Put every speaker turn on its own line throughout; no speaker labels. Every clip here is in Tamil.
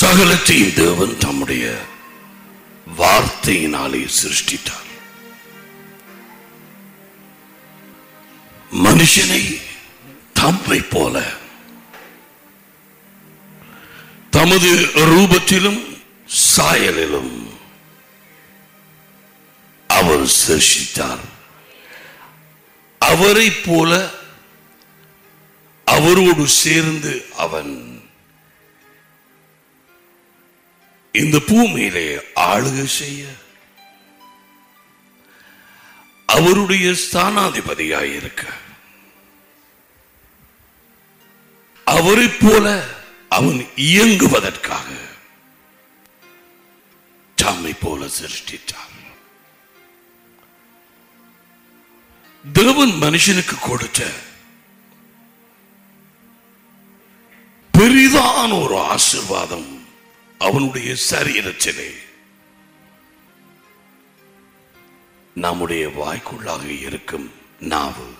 சகலத்தையும் தேவன் தம்முடைய வார்த்தையினாலே சிருஷ்டித்தார் மனுஷனை தம்மை போல தமது ரூபத்திலும் சாயலிலும் அவர் சிருஷ்டித்தார் அவரை போல அவரோடு சேர்ந்து அவன் இந்த பூமியிலே ஆளுகை செய்ய அவருடைய ஸ்தானாதிபதியாயிருக்க அவரைப் போல அவன் இயங்குவதற்காக தம்மை போல சிருஷ்டித்தார் தேவன் மனுஷனுக்கு கொடுத்த பெரிதான ஒரு ஆசிர்வாதம் அவனுடைய சரீரத்திலே நம்முடைய வாய்க்குள்ளாக இருக்கும் நாவு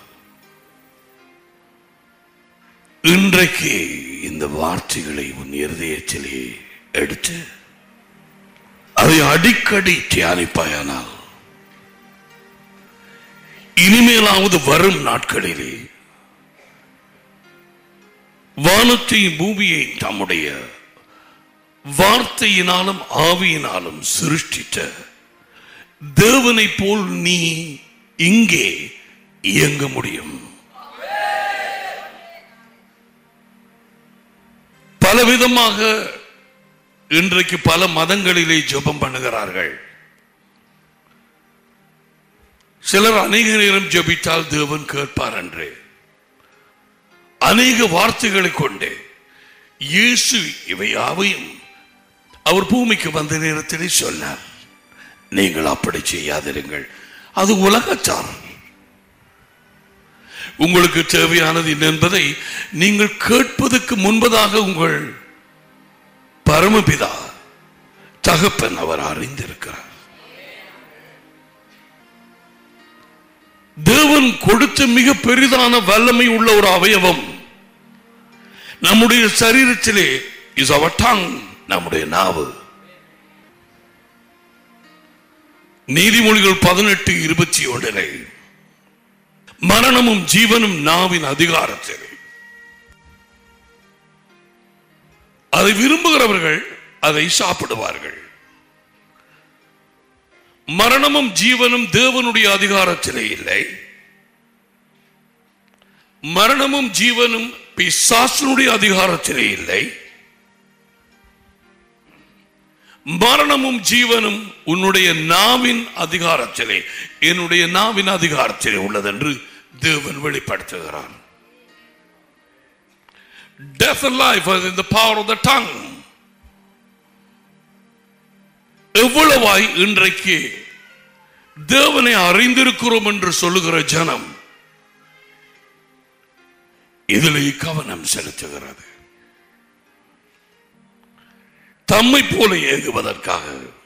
இன்றைக்கு இந்த வார்த்தைகளை உன் இருதயத்திலே எடுத்து அதை அடிக்கடி தியானிப்பாயானால் இனிமேலாவது வரும் நாட்களிலே வானத்தையும் பூமியை தம்முடைய வார்த்தையினாலும் ஆவியினாலும் சிருஷ்டித்த தேவனைப் போல் நீ இங்கே இயங்க முடியும் பலவிதமாக இன்றைக்கு பல மதங்களிலே ஜெபம் பண்ணுகிறார்கள் சிலர் அநேக நேரம் ஜெபித்தால் தேவன் கேட்பார் என்று அநேக வார்த்தைகளை கொண்டு இயேசு இவை யாவையும் அவர் பூமிக்கு வந்த நேரத்திலே சொன்னார் நீங்கள் அப்படி செய்யாதிருங்கள் அது உலகச்சார் உங்களுக்கு தேவையானது என்ன என்பதை நீங்கள் கேட்பதற்கு முன்பதாக உங்கள் பரமபிதா தகப்பன் அவர் அறிந்திருக்கிறார் தேவன் கொடுத்த மிக பெரிதான வல்லமை உள்ள ஒரு அவயவம் நம்முடைய சரீரத்திலே இஸ் அவர் டங் நம்முடைய நாவு நீதிமொழிகள் பதினெட்டு இருபத்தி ஒன்றிலே மரணமும் ஜீவனும் நாவின் அதிகாரத்திலே அதை விரும்புகிறவர்கள் அதை சாப்பிடுவார்கள் மரணமும் ஜீவனும் தேவனுடைய அதிகாரத்திலே இல்லை மரணமும் ஜீவனும் பிசாசனுடைய அதிகாரத்திலே இல்லை மரணமும் ஜீவனும் உன்னுடைய நாவின் அதிகாரத்திலே என்னுடைய நாவின் அதிகாரத்திலே உள்ளதென்று தேவன் வெளிப்படுத்துகிறான் Death and life are in the power of the tongue. எவ்வளவாய் இன்றைக்கு தேவனை அறிந்திருக்கிறோம் என்று சொல்லுகிற ஜனம் இதிலே கவனம் செலுத்துகிறது தம்மை போல ஏங்குவதற்காக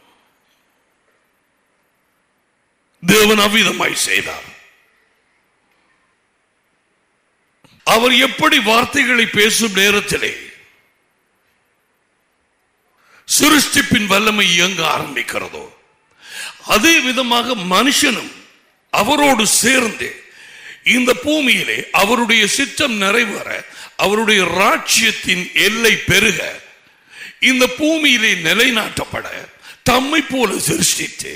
தேவன் அவ்விதமாய் செய்தார் அவர் எப்படி வார்த்தைகளை பேசும் நேரத்திலே சிருஷ்டிப்பின் வல்லமை இயங்க ஆரம்பிக்கிறதோ அதே விதமாக மனுஷனும் அவரோடு சேர்ந்து இந்த பூமியிலே அவருடைய சித்தம் நிறைவேற அவருடைய ராட்சியத்தின் எல்லை பெருக இந்த பூமியிலே நிலைநாட்டப்பட தம்மை போல சிருஷ்டித்து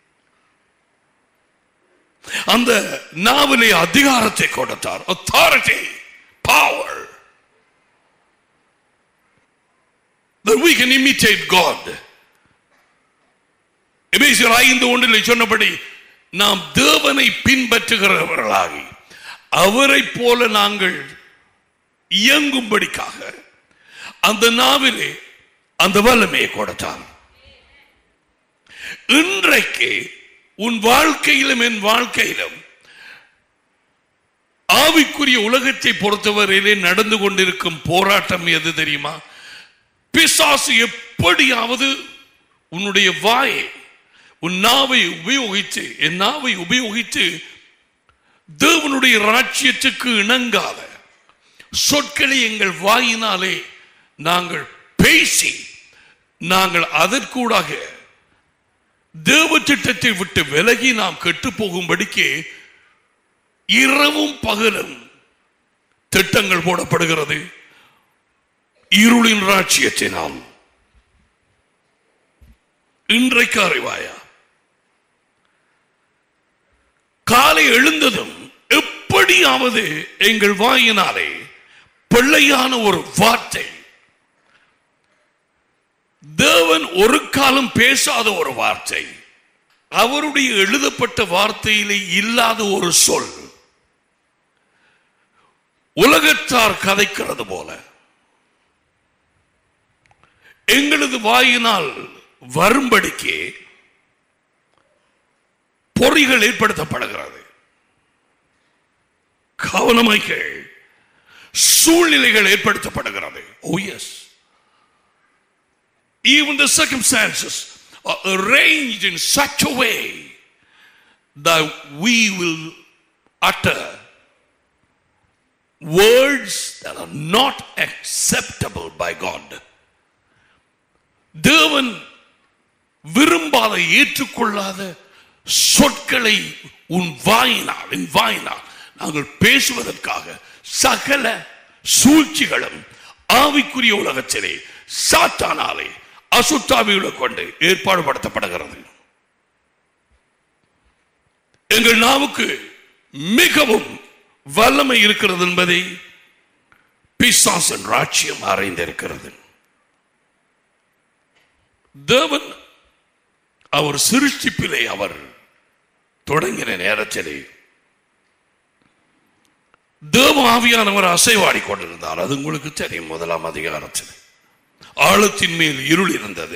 அந்த நாவிலே அதிகாரத்தை கொடுத்தார் authority power that we can imitate God எபேசியர் ஐந்து ஒன்றிலே சொன்னபடி நாம் தேவனை பின்பற்றுகிறவர்களாகி அவரை போல நாங்கள் இயங்கும்படிக்காக அந்த நாவிலே அந்த வல்லமையை கொடுத்தார் இன்றைக்கு உன் வாழ்க்கையிலும் என் வாழ்க்கையிலும் ஆவிக்குரிய உலகத்தை பொறுத்தவரையிலே நடந்து கொண்டிருக்கும் போராட்டம் எது தெரியுமா பிசாசு எப்படியாவது உன்னுடைய வாயை உன் நாவை உபயோகித்து என் நாவை உபயோகித்து தேவனுடைய ராட்சியத்துக்கு இணங்காத சொற்களை எங்கள் வாயினாலே நாங்கள் பேசி நாங்கள் அதற்கூடாக தேவ திட்டத்தை விட்டு விலகி நாம் கெட்டு போகும்படிக்கு இரவும் பகலும் திட்டங்கள் போடப்படுகிறது இருளின் ராட்சியத்தினால் இன்றைக்கு அறிவாயா காலை எழுந்ததும் எப்படியாவது எங்கள் வாயினாலே பிள்ளையான ஒரு வார்த்தை தேவன் ஒரு காலம் பேசாத ஒரு வார்த்தை அவருடைய எழுதப்பட்ட வார்த்தையிலே இல்லாத ஒரு சொல் உலகத்தார் கதைக்கிறது போல எங்களது வாயினால் வரும்படிக்கு பொறிகள் ஏற்படுத்தப்படுகிறது கவனமைகள் சூழ்நிலைகள் ஏற்படுத்தப்படுகிறது ஓ எஸ் even the circumstances are arranged in such a way that we will utter words that are not acceptable by God. தேவன் விரும்பாத ஏற்றுக்கொள்ளாத சொற்களை உன் வாயினால் என் வாயினால் நாங்கள் பேசுவதற்காக சகல சூழ்ச்சிகளும் ஆவிக்குரிய உலகத்திலே சாத்தானாலே அசுத்தாவிகளை கொண்டு ஏற்பாடு படுத்தப்படுகிறது எங்கள் நாவுக்கு மிகவும் வல்லமை இருக்கிறது என்பதை பிசாசன் ராட்சியம் அறிந்திருக்கிறது தேவன் அவர் சிருஷ்டிப்பிலே அவர் தொடங்கின நேரத்திலே தேவ ஆவியானவர் அசைவாடி கொண்டிருந்தார் அது உங்களுக்கு தெரியும் முதலாம் அதிகாரத்தில் ஆழத்தின் மேல் இருள் இருந்தது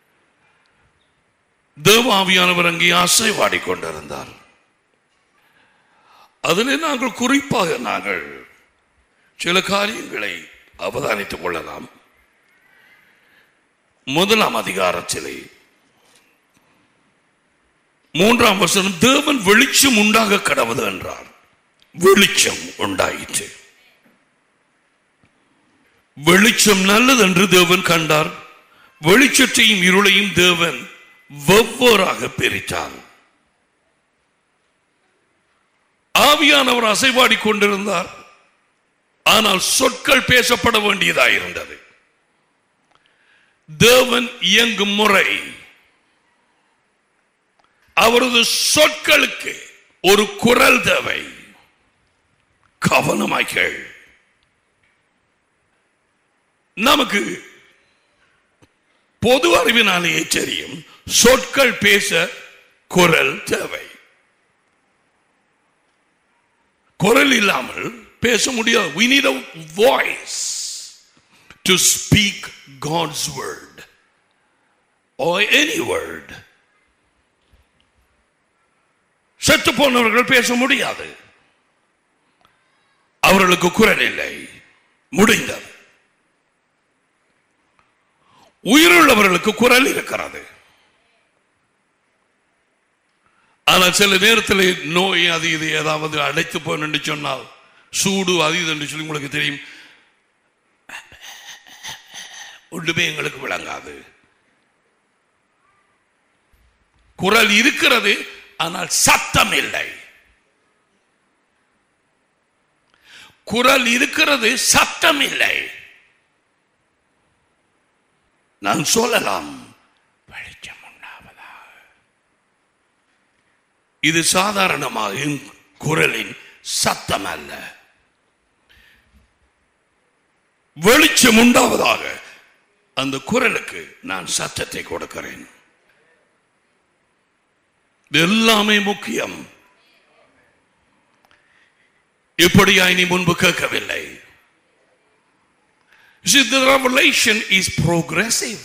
தேவ ஆவியானவர் அங்கே அசைவாடி கொண்டிருந்தார் அதிலே நாங்கள் குறிப்பாக நாங்கள் சில காரியங்களை அவதானித்துக் கொள்ளலாம் முதலாம் அதிகாரத்திலே மூன்றாம் வசனம் தேவன் வெளிச்சம் உண்டாக கடவுது என்றார் வெளிச்சம் உண்டாயிற்று வெளிச்சம் நல்லது என்று தேவன் கண்டார் வெளிச்சத்தையும் இருளையும் தேவன் வெவ்வேறாக பிரித்தார் ஆவியானவர் அசைவாடி கொண்டிருந்தார் ஆனால் சொற்கள் பேசப்பட வேண்டியதாக இருந்தது தேவன் இயங்கும் முறை அவரது சொற்களுக்கு ஒரு குரல் தேவை கவனமாய் கேள் நமக்கு பொது அறிவினாலேயே தெரியும் சொற்கள் பேச குரல் தேவை குரல் இல்லாமல் பேச முடியாது we need a voice to speak God's word or any word செத்து போனவர்கள் பேச முடியாது அவர்களுக்கு குரல் இல்லை முடிந்தது உயிருள்ளவர்களுக்கு குரல் இருக்கிறது ஆனால் சில நேரத்தில் நோய் அது இது ஏதாவது அடைத்து போன்னு சொன்னால் சூடு அது இது என்று சொல்லி உங்களுக்கு தெரியும் ஒன்றுமே எங்களுக்கு விளங்காது குரல் இருக்கிறது ஆனால் சத்தம் இல்லை குரல் இருக்கிறது சத்தம் இல்லை நான் சொல்லலாம் வெளிச்சம் உண்டாவதாக இது சாதாரணமாக என் குரலின் சத்தம் அல்ல வெளிச்சம் உண்டாவதாக அந்த குரலுக்கு நான் சத்தத்தை கொடுக்கிறேன் இது எல்லாமே முக்கியம் இப்படியாய் நீ முன்பு கேட்கவில்லை See, the revelation is progressive.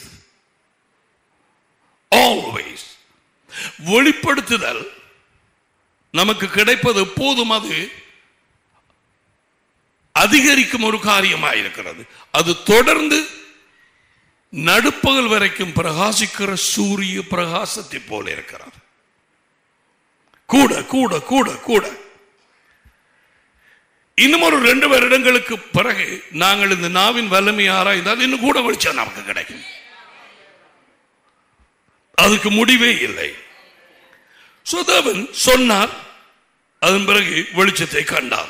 Always. வெளிப்படுத்துதல் நமக்கு கிடைப்பது எப்போதும் அது அதிகரிக்கும் ஒரு காரியமாக இருக்கிறது அது தொடர்ந்து நடுப்பகல் வரைக்கும் பிரகாசிக்கிற சூரிய பிரகாசத்தை போல இருக்கிறது கூட கூட கூட கூட இன்னும் ஒரு ரெண்டு வருடங்களுக்கு பிறகு நாங்கள் இந்த நாவின் வல்லமை ஆராய்ந்தால் இன்னும் கூட வெளிச்சம் நமக்கு கிடைக்கும் அதுக்கு முடிவே இல்லை சுதவன் சொன்னார் அதன் பிறகு வெளிச்சத்தை கண்டார்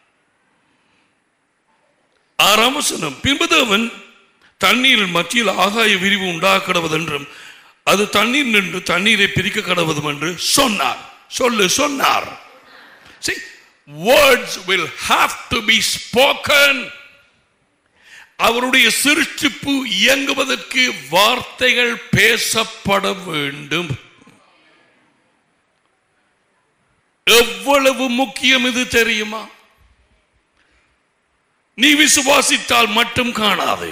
ஆறாம் வசனம் பின்பு தேவன் தண்ணீரில் மத்தியில் ஆகாய விரிவு உண்டாக கடவுதென்றும் அது தண்ணீர் நின்று தண்ணீரை பிரிக்க கடவுதும் என்று சொன்னார் சொல்லு சொன்னார் See, words will have to be spoken. அவருடைய சிருஷ்டிப்பு இயங்குவதற்கு வார்த்தைகள் பேசப்பட வேண்டும் எவ்வளவு முக்கியம் இது தெரியுமா நீ விசுவாசித்தால் மட்டும் காணாது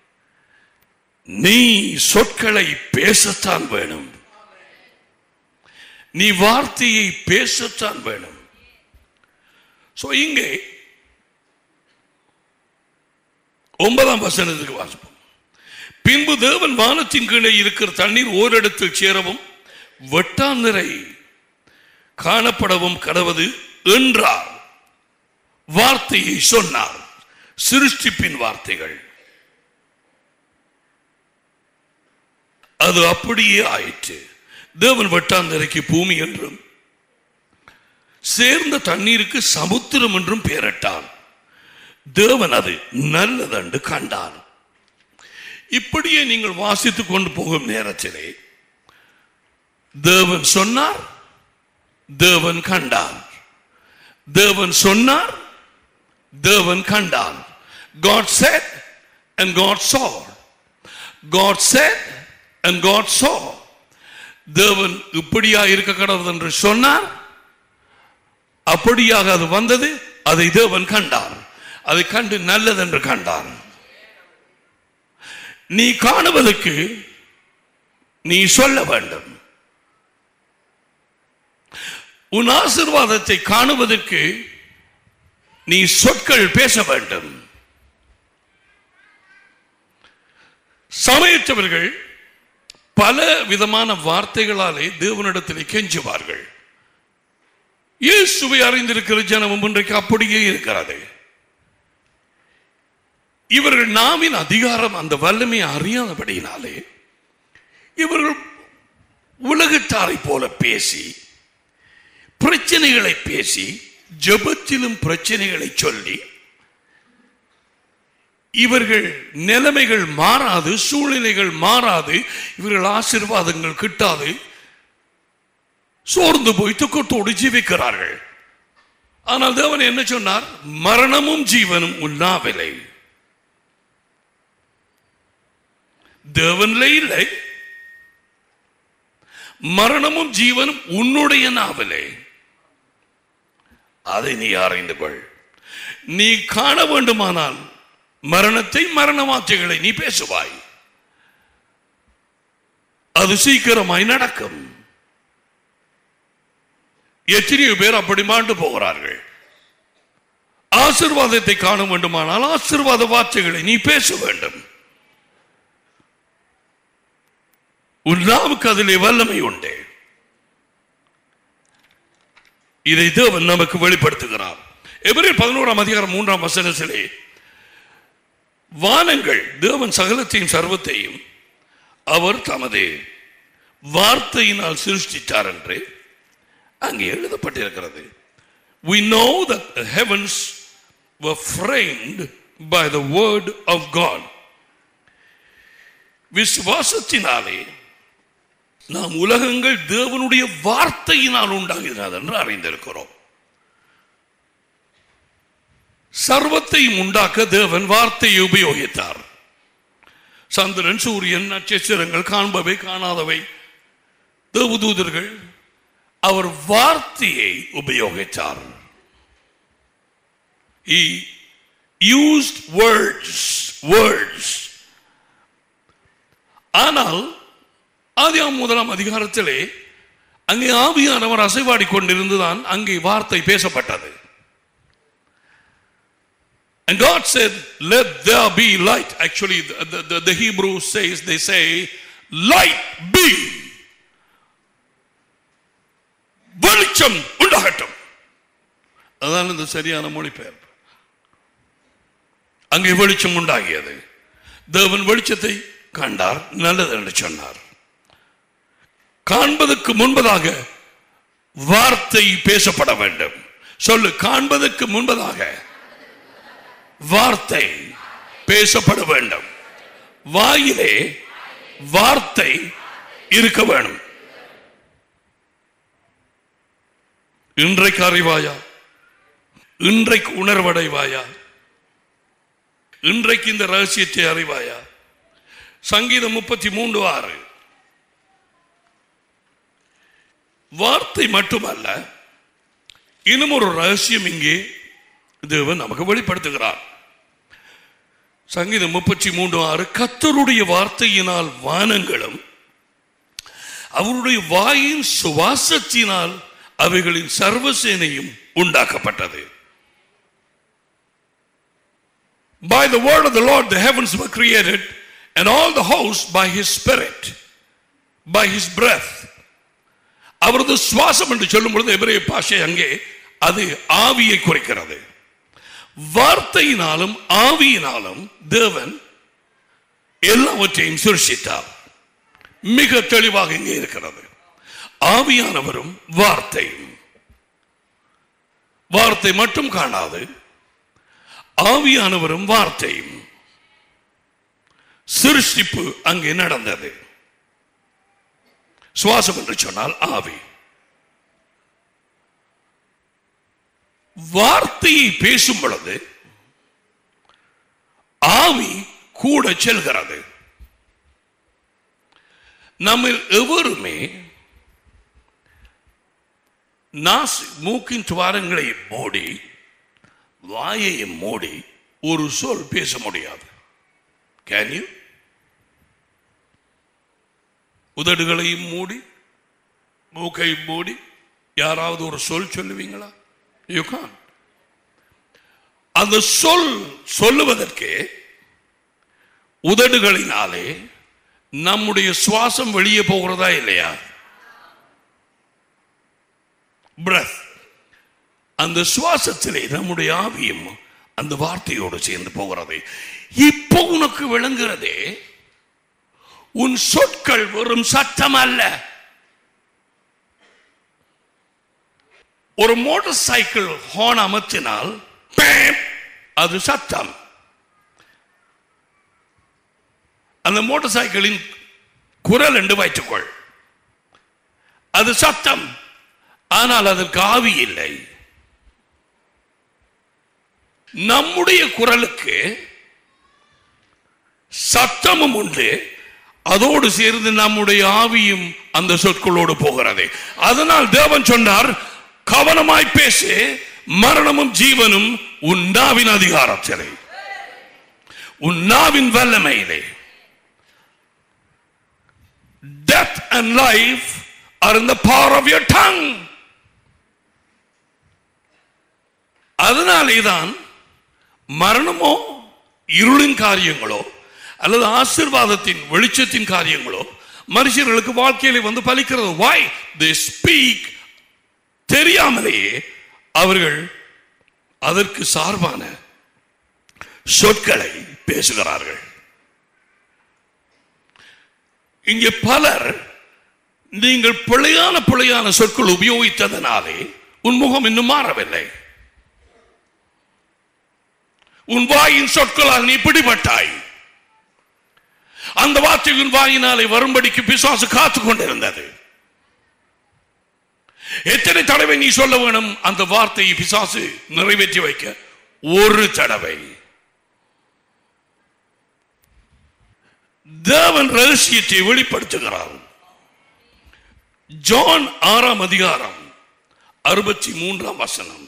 நீ சொற்களை பேசத்தான் வேணும் நீ வார்த்தையை பேசத்தான் வேணும் சோ இங்கே ஒன்பதாம் வசனத்துக்கு வாசிப்போம் பின்பு தேவன் வானத்தின் கீழே இருக்கிற தண்ணீர் ஓரிடத்தில் சேரவும் வெட்டாந்திரை காணப்படவும் கடவது என்றார் வார்த்தையை சொன்னார் சிருஷ்டிப்பின் வார்த்தைகள் அது அப்படியே ஆயிற்று தேவன் வெட்டாந்தரைக்கு பூமி என்றும் சேர்ந்த தண்ணீருக்கு சமுத்திரம் என்றும் பெயரிட்டார் தேவன் அது நல்லதென்று கண்டார் இப்படியே நீங்கள் வாசித்துக் கொண்டு போகும் நேரத்திலே தேவன் சொன்னார் தேவன் கண்டார் தேவன் சொன்னார் தேவன் கண்டார் God said and God saw God said and God saw தேவன் இப்படியா இருக்க கடவுள் என்று சொன்னார் அப்படியாக அது வந்தது அதை தேவன் கண்டார் அதை கண்டு நல்லதென்று கண்டார் நீ காணுவதற்கு நீ சொல்ல வேண்டும் உன் ஆசிர்வாதத்தை காணுவதற்கு நீ சொற்கள் பேச வேண்டும் சமயத்தவர்கள் பல விதமான வார்த்தைகளாலே தேவனிடத்திலே கெஞ்சுவார்கள் இயேசுவை அறிந்திருக்கிற ஜனமும் இன்றைக்கு அப்படியே இருக்கிறது இவர்கள் நாவின் அதிகாரம் அந்த வல்லமை அறியாதபடியினாலே இவர்கள் உலகத்தாரை போல பேசி பிரச்சனைகளை பேசி ஜெபத்திலும் பிரச்சனைகளை சொல்லி இவர்கள் நிலைமைகள் மாறாது சூழ்நிலைகள் மாறாது இவர்கள் ஆசீர்வாதங்கள் கிட்டாது சோர்ந்து போய் துக்கத்தோடு ஜீவிக்கிறார்கள் ஆனால் தேவன் என்ன சொன்னார் மரணமும் ஜீவனும் உண்ணாவில்லை தேவன்ல இல்லை மரணமும் ஜீவனும் உன்னுடைய நாவிலே அதை நீ அறிந்து கொள் நீ காண வேண்டுமானால் மரணத்தை மரண வார்த்தைகளை நீ பேசுவாய் அது சீக்கிரமாய் நடக்கும் எத்தனையோ பேர் அப்படி மாண்டு போகிறார்கள் ஆசிர்வாதத்தை காண வேண்டுமானால் ஆசிர்வாத வார்த்தைகளை நீ பேச வேண்டும் உன் நாவுக்கு அதிலே வல்லமை உண்டு இதை தேவன் நமக்கு வெளிப்படுத்துகிறார் எவரில் பதினோராம் அதிகாரம் மூன்றாம் வசனத்திலே வானங்கள் தேவன் சகலத்தையும் சர்வத்தையும் அவர் தமது வார்த்தையினால் சிருஷ்டித்தார் என்று அங்கே எழுதப்பட்டிருக்கிறது we know that the heavens were framed by the word of god விசுவாசத்தினாலே நாம் உலகங்கள் தேவனுடைய வார்த்தையினால் உண்டாகிறது என்று அறிந்திருக்கிறோம் சர்வத்தையும் உண்டாக்க தேவன் வார்த்தையை உபயோகித்தார் சந்திரன் சூரியன் நட்சத்திரங்கள் காண்பவை காணாதவை தேவதூதர்கள் அவர் வார்த்தையை உபயோகித்தார் He used words, words. ஆனால் ஆதியாம் முதலாம் அதிகாரத்திலே அங்கே ஆவியானவர் அசைவாடி கொண்டிருந்துதான் அங்கே வார்த்தை பேசப்பட்டது And God said, Let there be light. Actually, the, the, the, the Hebrew says, they say, Light be. வெளிச்சம் உண்டாகட்டும் அதான் இந்த சரியான மொழிபெயர்ப்பு அங்கே வெளிச்சம் உண்டாகியது தேவன் வெளிச்சத்தை கண்டார் நல்லது என்று சொன்னார் காண்பதற்கு முன்பதாக வார்த்தை பேசப்பட வேண்டும் சொல்லு காண்பதற்கு முன்பதாக வார்த்தை பேசப்பட வேண்டும் வாயிலே வார்த்தை இருக்க வேணும் இன்றைக்கு அறிவாயா இன்றைக்கு உணர்வடைவாயா இன்றைக்கு இந்த ரகசியத்தை அறிவாயா சங்கீதம் முப்பத்தி மூன்று ஆறு வார்த்தை மட்டுமல்ல இன்னும் ஒரு ரகசியம் இங்கே தேவன் நமக்கு வெளிப்படுத்துகிறார் சங்கீதம் முப்பத்தி மூன்று ஆறு கத்தருடைய வார்த்தையினால் வானங்களும் அவருடைய வாயின் சுவாசத்தினால் அவைகளின் சர்வசேனையும் உண்டாக்கப்பட்டது By the word of the Lord the heavens were created and all the hosts by his spirit by his breath அவரது சுவாசம் என்று சொல்லும் பொழுது எபிரேய பாஷை அங்கே அது ஆவியை குறைக்கிறது வார்த்தையினாலும் ஆவியினாலும் தேவன் எல்லாவற்றையும் சிருஷித்தார் மிக தெளிவாக இங்கே இருக்கிறது ஆவியானவரும் வார்த்தையும் வார்த்தை மட்டும் காணாது ஆவியானவரும் வார்த்தையும் சிருஷ்டிப்பு அங்கே நடந்தது சுவாசம் என்று சொன்னால் ஆவி வார்த்தையை பேசும் பொழுது ஆவி கூட செல்கிறது நம்ம எவருமே நாசி மூக்கின் துவாரங்களை மூடி வாயை மூடி ஒரு சொல் பேச முடியாது கேன் யூ உதடுகளையும் மூடி மூக்கை மூடி யாராவது ஒரு சொல் சொல்லுவீங்களா யூ கான் அந்த சொல் சொல்லுவதற்கு உதடுகளினாலே நம்முடைய சுவாசம் வெளியே போகிறதா இல்லையா breath அந்த சுவாசத்திலே நம்முடைய ஆவியும் அந்த வார்த்தையோடு சேர்ந்து போகிறது இப்போ உனக்கு விளங்குகிறதே உன் சொற்கள் வெறும் சத்தம் அல்ல ஒரு மோட்டார் சைக்கிள் ஹார்ன் அமர்த்தினால் பேம், அது சத்தம் அந்த மோட்டார் சைக்கிளின் குரல் என்று வைத்துக்கொள் அது சத்தம் ஆனால் அதற்கு ஆவி இல்லை நம்முடைய குரலுக்கு சத்தமும் உண்டு அதோடு சேர்ந்து நம்முடைய ஆவியும் அந்த சொற்களோடு போகிறது அதனால் தேவன் சொன்னார் கவனமாய் பேசு மரணமும் ஜீவனும் உன் நாவின் அதிகாரத்திலே உன் நாவின் வல்லமையிலே death and life are in the power of your tongue அதனாலேதான் மரணமோ இருளின் காரியங்களோ அல்லது ஆசிர்வாதத்தின் வெளிச்சத்தின் காரியங்களோ மனுஷர்களுக்கு வாழ்க்கையில வந்து பலிக்கிறது வாய் தே ஸ்பீக் தெரியாமலேயே அவர்கள் அதற்கு சார்பான சொற்களை பேசுகிறார்கள் இங்கே பலர் நீங்கள் பிழையான பிழையான சொற்கள் உபயோகித்ததனாலே உன் முகம் இன்னும் மாறவில்லை உன் வாயின் சொற்களால் நீ பிடிபட்டாய் அந்த வார்த்தை உன் வாயினாலே வரும்படிக்கு பிசாசு காத்து கொண்டிருந்தது எத்தனை தடவை நீ சொல்ல வேணும் அந்த வார்த்தையை பிசாசு நிறைவேற்றி வைக்க ஒரு தடவை தேவன் ரகசியத்தை வெளிப்படுத்துகிறார் ஜான் ஆறாம் அதிகாரம் அறுபத்தி மூன்றாம் வசனம்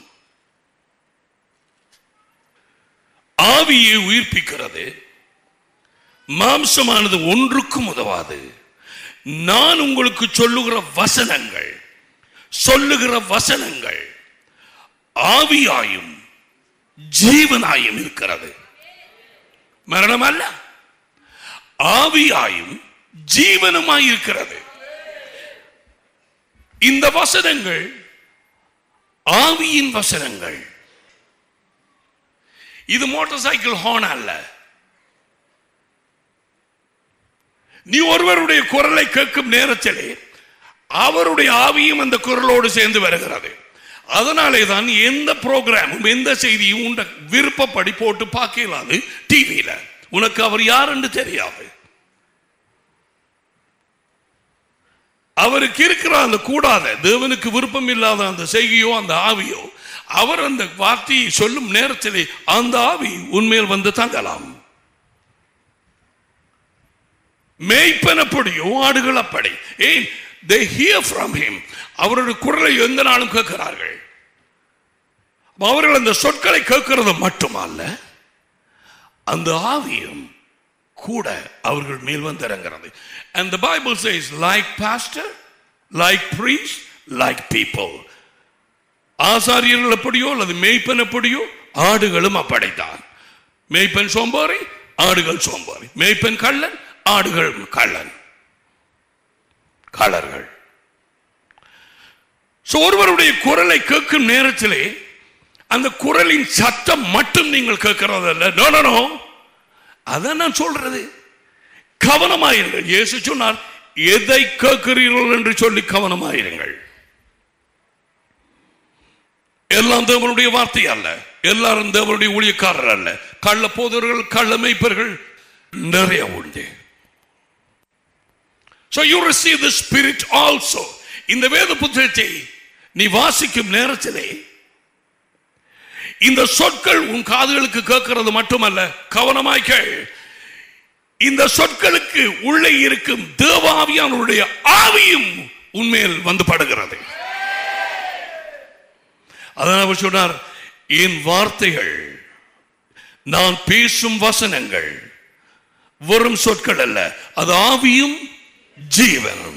ஆவியை உயிர்ப்பிக்கிறது மாம்சமானது ஒன்றுக்கும் உதவாது நான் உங்களுக்கு சொல்லுகிற வசனங்கள் சொல்லுகிற வசனங்கள் ஆவியாயும் ஜீவனாயும் இருக்கிறது மரணம் அல்ல ஆவியாயும் ஜீவனுமாய் இருக்கிறது இந்த வசனங்கள் ஆவியின் வசனங்கள் இது மோட்டார் சைக்கிள் ஹார்ன் அல்ல நீ ஒருவருடைய குரலை கேட்கும் நேரத்திலே அவருடைய ஆவியும் அந்த குரலோடு சேர்ந்து வருகிறது அதனாலே தான் எந்த ப்ரோக்ராமும் எந்த செய்தியும் உண்ட விருப்பப்படி போட்டு பார்க்கலாது டிவியில உனக்கு அவர் யார் என்று தெரியாது அவருக்கு இருக்கிற அந்த கூடாத தேவனுக்கு விருப்பம் இல்லாத அந்த செய்கையோ அந்த ஆவியோ அவர் அந்த வார்த்தையை சொல்லும் நேரத்திலே அந்த ஆவி உண்மையில் வந்து தங்கலாம் மேய்ப்பனப்படியோ ஆடுகள் அப்படி ஏன் they hear from him அவருடைய குரலை எந்த நாளும் கேட்கிறார்கள் அவர்கள் அந்த சொற்களை கேட்கிறது மட்டுமல்ல அந்த ஆவியும் கூட அவர்கள் மேல் வந்து இறங்குறது and the bible says like pastor like priest like people ஆசாரியர்கள் எப்படியோ அல்லது மேய்ப்பன் எப்படியோ ஆடுகளும் அப்படித்தான் மேய்ப்பன் சோம்பாரி ஆடுகள் சோம்பாரி மேய்ப்பன் கள்ளன் ஆடுகள் கள்ளன் கள்ளர்கள் So, ஒருவருடைய குரலை கேட்கும் நேரத்திலே அந்த குரலின் சத்தம் மட்டும் நீங்கள் கேட்கிறதல்ல நோ நோ நோ அதான் நான் சொல்றது கவனமாயிருங்கள் இயேசு சொன்னார் எதை கேட்கிறீர்கள் என்று சொல்லி கவனமாயிருங்கள் எல்லாம் தேவனுடைய வார்த்தை அல்ல எல்லாரும் தேவனுடைய ஊழியக்காரர் அல்ல கள்ள போதர்கள் கள்ள மேய்ப்பர்கள் நிறைய உண்டு So you receive the spirit also. இந்த வேத புத்தகத்தை நீ வாசிக்கும் நேரத்திலே இந்த சொற்கள் உன் காதுகளுக்கு கேட்கிறது மட்டுமல்ல கவனமாய் கேள் இந்த சொற்களுக்கு உள்ளே இருக்கும் தேவாவியானுடைய ஆவியும் உண்மையில் வந்து படுகிறது அதான் அவர் சொன்னார் என் வார்த்தைகள் நான் பேசும் வசனங்கள் வெறும் சொற்கள் அல்ல அது ஆவியும் ஜீவனும்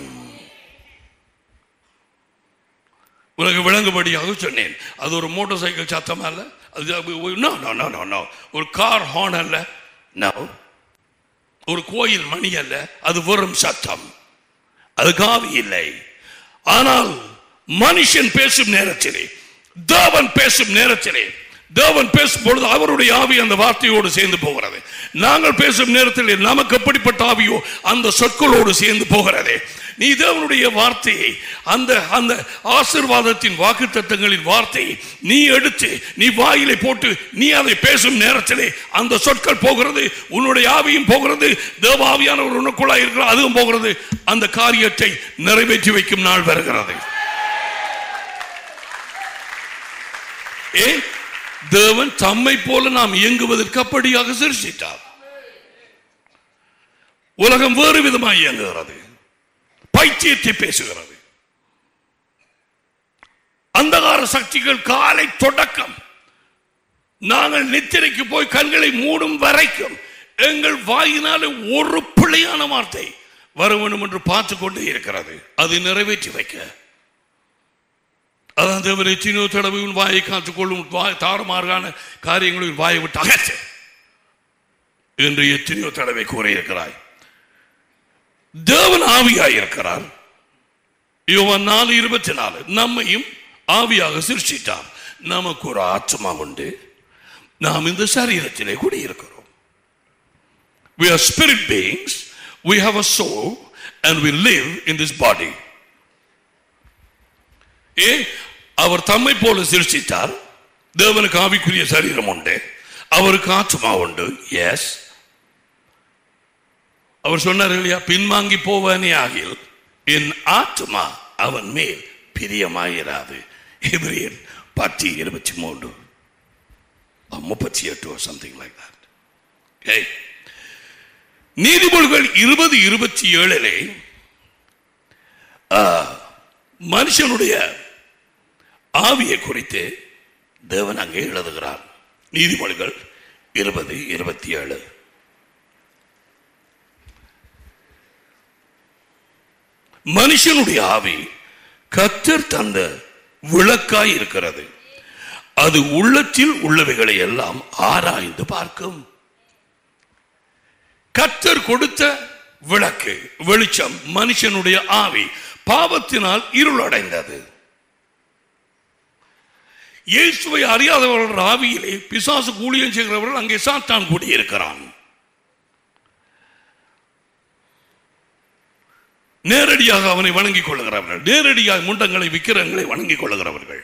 உனக்கு விளங்குபடியாக சொன்னேன் அது ஒரு மோட்டார் சைக்கிள் சத்தம் அல்ல அது no, no, no, no, no. ஒரு கார் ஹார்ன் அல்ல no. ஒரு கோயில் மணி அல்ல அது வெறும் சத்தம் அது காவி இல்லை ஆனால் மனுஷன் பேசும் நேரத்திலே தேவன் பேசும் நேரத்திலே தேவன் பேசும் பொழுது அவருடைய ஆவி அந்த வார்த்தையோடு சேர்ந்து போகிறது நாங்கள் பேசும் நேரத்தில் நமக்கு எப்படிப்பட்ட ஆவியோ அந்த சொற்களோடு சேர்ந்து போகிறது நீ தேவனுடைய வார்த்தையை அந்த அந்த ஆசிர்வாதத்தின் வாக்கு தத்தங்களின் வார்த்தையை நீ எடுத்து நீ வாயிலை போட்டு நீ அதை பேசும் நேரத்திலே அந்த சொற்கள் போகிறது உன்னுடைய ஆவியும் போகிறது தேவ ஆவியானவர் உனக்குள்ளா இருக்கிற அதுவும் போகிறது அந்த காரியத்தை நிறைவேற்றி வைக்கும் நாள் வருகிறது ஏன் தேவன் தம்மை போல நாம் இயங்குவதற்கு அப்படியாக சிருஷ்டித்தார் உலகம் வேறு விதமாக இயங்குகிறது பைத்தியத்தை பேசுகிறது அந்தகார சக்திகள் காலை தொடக்கம் நாங்கள் நித்திரைக்கு போய் கண்களை மூடும் வரைக்கும் எங்கள் வாயினாலே ஒரு பிழையான வார்த்தை வர வேண்டும் என்று பார்த்து கொண்டே இருக்கிறது அது நிறைவேற்றி வைக்க அதான் தேவன் எத்தனையோ தடவை உன் வாயை காத்துக்கொள்ளும் வாய் தாறுமாறான காரியங்களை உன் வாயை விட்டு அகற்று என்று எத்தனையோ தடவை கூறியிருக்கிறாய் தேவன் ஆவியாய் இருக்கிறார் யோவான் நாலு இருபத்தி நாலு நம்மையும் ஆவியாக சிருஷ்டித்தார் நமக்கு ஒரு ஆத்மா உண்டு நாம் இந்த சரீரத்திலே குடியிருக்கிறோம் we are spirit beings we have a soul and we live in this body ஏ அவர் தம்மை போல சிருஷ்டித்தார் தேவனுக்கு ஆவிக்குரிய சரீரம் உண்டு அவருக்கு ஆத்மா உண்டு எஸ் அவர் சொன்னார் இல்லையா பின்வாங்கி போவானே ஆகில் என் ஆத்மா அவன் மேல் பிரியமாயிராது எபிரியர் பத்து இருபத்தி மூன்று முப்பத்தி எட்டு சம்திங் லைக் தட் ஏய் நீதிமொழிகள் இருபது இருபத்தி ஏழிலே மனுஷனுடைய ஆவியை குறித்து தேவன் அங்கே எழுதுகிறார் நீதிமொழிகள் இருபது இருபத்தி ஏழு மனுஷனுடைய ஆவி கத்தர் தந்த விளக்காய் இருக்கிறது அது உள்ளத்தில் உள்ளவைகளை எல்லாம் ஆராய்ந்து பார்க்கும் கத்தர் கொடுத்த விளக்கு வெளிச்சம் மனுஷனுடைய ஆவி பாவத்தினால் இருளடைந்தது இயேசுவை அறியாதவர்கள் ஆவியிலே பிசாசு கூலியம் செய்கிறவர்கள் அங்கே சாத்தான் கூடியிருக்கிறான் நேரடியாக அவனை வணங்கிக் கொள்ளுகிறவர்கள் நேரடியாக முண்டங்களை விக்கிரங்களை வணங்கிக் கொள்ளுகிறவர்கள்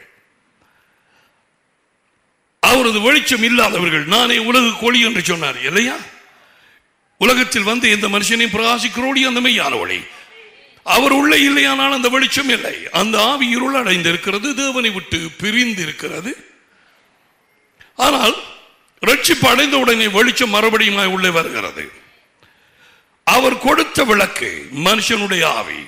அவரது வெளிச்சம் இல்லாதவர்கள் நானே உலக கோழி என்று சொன்னார் இல்லையா உலகத்தில் வந்து எந்த மனுஷனையும் பிரகாசிக்கிறோடி அந்த மெய்யான ஒளி அவர் உள்ளே இல்லையானால் அந்த வெளிச்சம் இல்லை அந்த ஆவி இருள் அடைந்து இருக்கிறது தேவனை விட்டு பிரிந்து இருக்கிறது ஆனால் ரட்சிப்பு அடைந்த உடனே வெளிச்சம் மறுபடியும் உள்ளே வருகிறது அவர் கொடுத்த விளக்கு மனுஷனுடைய ஆவி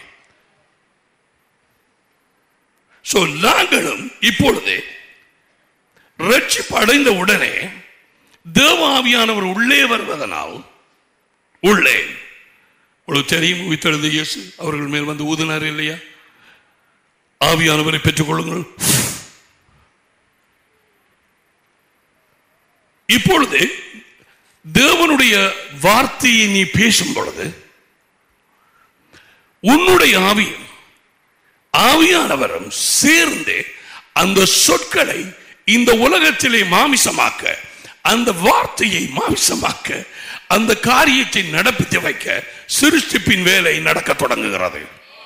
சோ நாங்களும் இப்பொழுது ரட்சிப்பு அடைந்த உடனே தேவ ஆவியானவர் உள்ளே வருவதனால் உள்ளே உங்களுக்கு தெரியும் உயிர்த்தெழுந்த இயேசு அவர்கள் மேல் வந்து ஊதினார் இல்லையா ஆவியானவரை பெற்றுக் கொள்ளுங்கள் இப்பொழுது தேவனுடைய வார்த்தையை நீ பேசும் பொழுது உன்னுடைய ஆவியும் ஆவியானவரும் சேர்ந்து அந்த சொற்களை இந்த உலகத்திலே மாமிசமாக்க அந்த வார்த்தையை மாமிசமாக்க அந்த காரியத்தை நடப்பித்து வைக்க சிருஷ்டிப்பின் வேலை நடக்க தொடங்குகிறது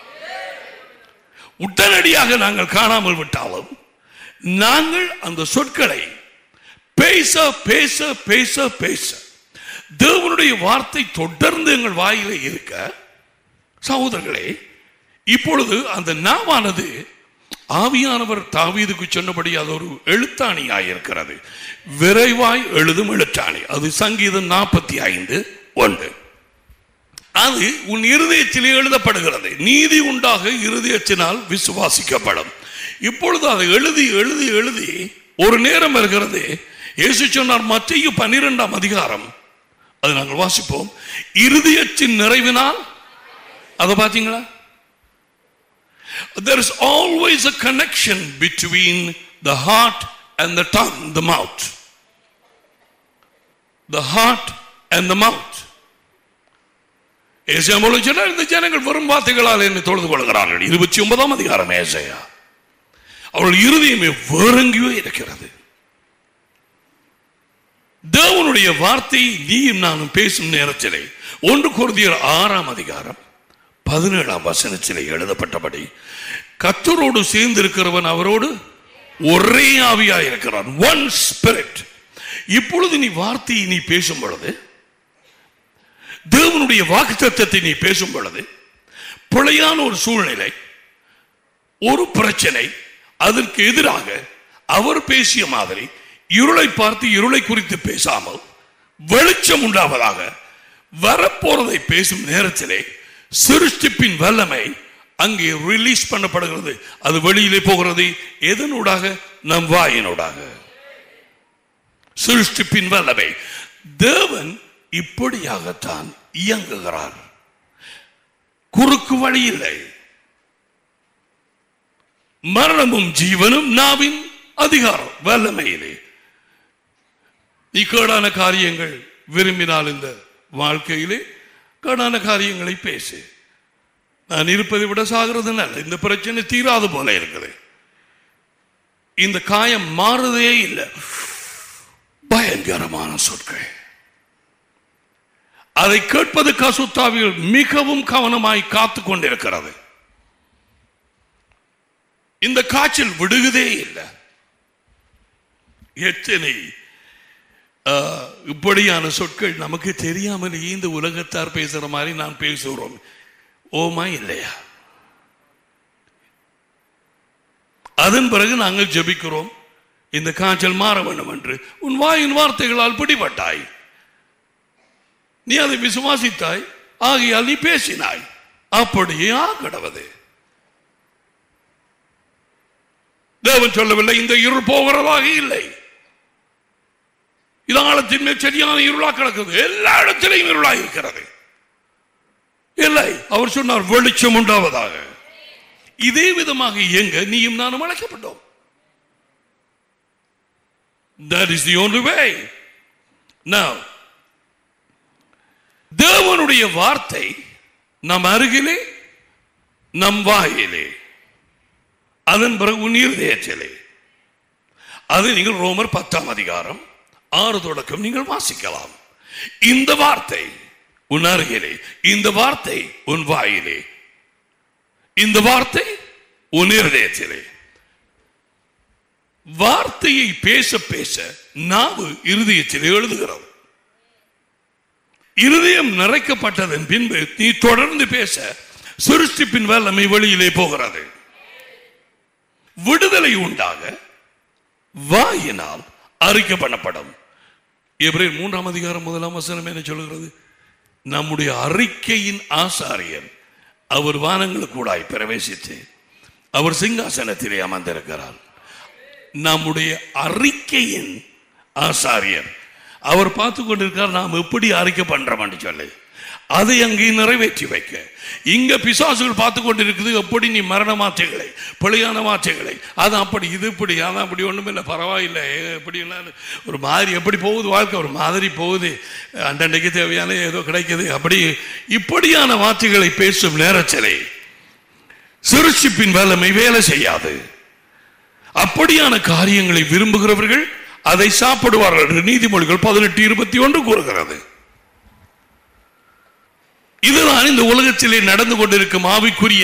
உடனடியாக நாங்கள் காணாமல் விட்டாலும் நாங்கள் அந்த சொற்களை பேச பேச பேச பேச தேவனுடைய வார்த்தை தொடர்ந்து எங்கள் வாயில இருக்க சகோதரர்களே இப்பொழுது அந்த நாவானது ஆவியானவர் தாவீதுக்கு சொன்னபடி அது ஒரு எழுத்தாணியாய் இருக்கிறது விரைவாய் எழுதும் எழுத்தாணி அது சங்கீதம் நாற்பத்தி ஐந்து ஒன்று அது உன் இருதயத்திலே எழுதப்படுகிறது நீதி உண்டாக இருதயத்தினால் விசுவாசிக்கப்படும் இப்பொழுது அதை எழுதி எழுதி எழுதி ஒரு நேரம் வருகிறது இயேசு சொன்னார் மத்திய பன்னிரெண்டாம் அதிகாரம் அது நாங்கள் வாசிப்போம் இருதயத்தின் நிறைவினால் அதை பார்த்தீங்களா there is always a connection between the heart and the tongue, the mouth. The heart and the mouth. ஏசியா மூலம் சொன்னால் இந்த ஜனங்கள் வெறும் வார்த்தைகளால் என்னை தொழுது கொள்கிறார்கள் இருபத்தி ஒன்பதாம் அதிகாரம் ஏசையா அவர்கள் இருதயமே வேறெங்கேயோ இருக்கிறது தேவனுடைய வார்த்தை நீயும் நானும் பேசும் நேரத்திலே ஒன்று குருதியர் ஆறாம் அதிகாரம் பதினேழாம் வசனத்திலே எழுதப்பட்டபடி கத்தரோடு சேர்ந்து இருக்கிறவன் அவரோடு ஒரே ஆவியா இருக்கிறான் ஒன் ஸ்பிரிட் இப்பொழுது நீ வார்த்தையை நீ பேசும் பொழுது தேவனுடைய வாக்குத்தத்தத்தை நீ பேசும் பொழுது பிழையான ஒரு சூழ்நிலை ஒரு பிரச்சனை அதற்கு எதிராக அவர் பேசிய மாதிரி இருளை பார்த்து இருளை குறித்து பேசாமல் வெளிச்சம் உண்டாவதாக வரப்போறதை பேசும் நேரத்திலே சிருஷ்டிப்பின் வல்லமை அங்கே ரிலீஸ் பண்ணப்படுகிறது அது வெளியிலே போகிறது எதனூடாக நம் வாயினூடாக சிருஷ்டிப்பின் வல்லமை தேவன் இப்படியாகத்தான் இயங்குகிறார் குறுக்கு வழி இல்லை மரணமும் ஜீவனும் நாவின் அதிகாரம் வல்லமையிலே நீ கேடான காரியங்கள் விரும்பினால் இந்த வாழ்க்கையிலே கேடான காரியங்களை பேசு நான் இருப்பதை விட சாகிறது நல்ல இந்த பிரச்சனை தீராது போல இருக்குது இந்த காயம் மாறுதே இல்லை பயங்கரமான சொற்கள் அதை கேட்பது கசுத்தாவிகள் மிகவும் கவனமாய் காத்து கொண்டிருக்கிறது இந்த காய்ச்சல் விடுகுதே இல்லை எத்தனை ஆஹ், இப்படியான சொற்கள் நமக்கு தெரியாமலேயே இந்த உலகத்தார் பேசுற மாதிரி நான் பேசுகிறோம் ஓமா இல்லையா அதன் பிறகு நாங்கள் ஜெபிக்கிறோம் இந்த காய்ச்சல் மாற வேண்டும் என்று உன் வாயின் வார்த்தைகளால் பிடிபட்டாய் நீ அதை விசுவாசித்தாய் ஆகையால் நீ பேசினாய் அப்படியே ஆகடவது தேவன் சொல்லவில்லை இந்த இருள் போகிறதாக இல்லை இது ஆழத்தின் மேல் சரியான இருளா கிடக்குது எல்லா இடத்திலையும் இருளா இருக்கிறது இல்லை அவர் சொன்னார் வெளிச்சம் உண்டாவதாக இதே விதமாக இயங்க நீயும் நானும் அழைக்கப்பட்டோம் That is the only way. Now, தேவனுடைய வார்த்தை நம் அருகிலே நம் வாயிலே அதன் பிறகு உன் இருதயத்திலே அது நீங்கள் ரோமர் பத்தாம் அதிகாரம் ஆறு தொடக்கம் நீங்கள் வாசிக்கலாம் இந்த வார்த்தை உன் அருகிலே இந்த வார்த்தை உன் வாயிலே இந்த வார்த்தை உன் இருதயத்திலே வார்த்தையை பேச பேச நாவு இருதயத்திலே எழுதுகிறது இருதயம் நிறைக்கப்பட்டதன் பின்பு நீ தொடர்ந்து பேச சிருஷ்டிப்பின் வல்லமை வெளியிலே போகிறது விடுதலை உண்டாக வாயினால் அறிக்கை பண்ணப்படும் எபிரேயர் மூன்றாம் அதிகாரம் முதலாம் வசனம் என்ன சொல்கிறது நம்முடைய அறிக்கையின் ஆசாரியர் அவர் வானங்களுக்கூடாய் பிரவேசித்து அவர் சிங்காசனத்திலே அமர்ந்திருக்கிறார் நம்முடைய அறிக்கையின் ஆசாரியர் அவர் பார்த்து கொண்டிருக்கார் நாம் எப்படி அறிக்கை பண்றோம்னு சொல்லி அதை அங்கே நிறைவேற்றி வைக்க இங்க பிசாசுகள் பார்த்து கொண்டிருக்குது எப்படி நீ மரண வார்த்தைகளை பழியான வார்த்தைகளை அது அப்படி இது இப்படி அதான் அப்படி ஒண்ணும் இல்லை பரவாயில்லை எப்படி ஒரு மாதிரி எப்படி போகுது வாழ்க்கை ஒரு மாதிரி போகுது அண்டண்டைக்கு தேவையான ஏதோ கிடைக்குது அப்படி இப்படியான வார்த்தைகளை பேசும் நேரத்திலே சிறுச்சிப்பின் வல்லமை வேலை செய்யாது அப்படியான காரியங்களை விரும்புகிறவர்கள் அதை சாப்பிடுவார்கள் என்று நீதிமொழிகள் பதினெட்டு இருபத்தி ஒன்று கூறுகிறது இதுதான் இந்த உலகத்திலே நடந்து கொண்டிருக்கும் ஆவிக்குரிய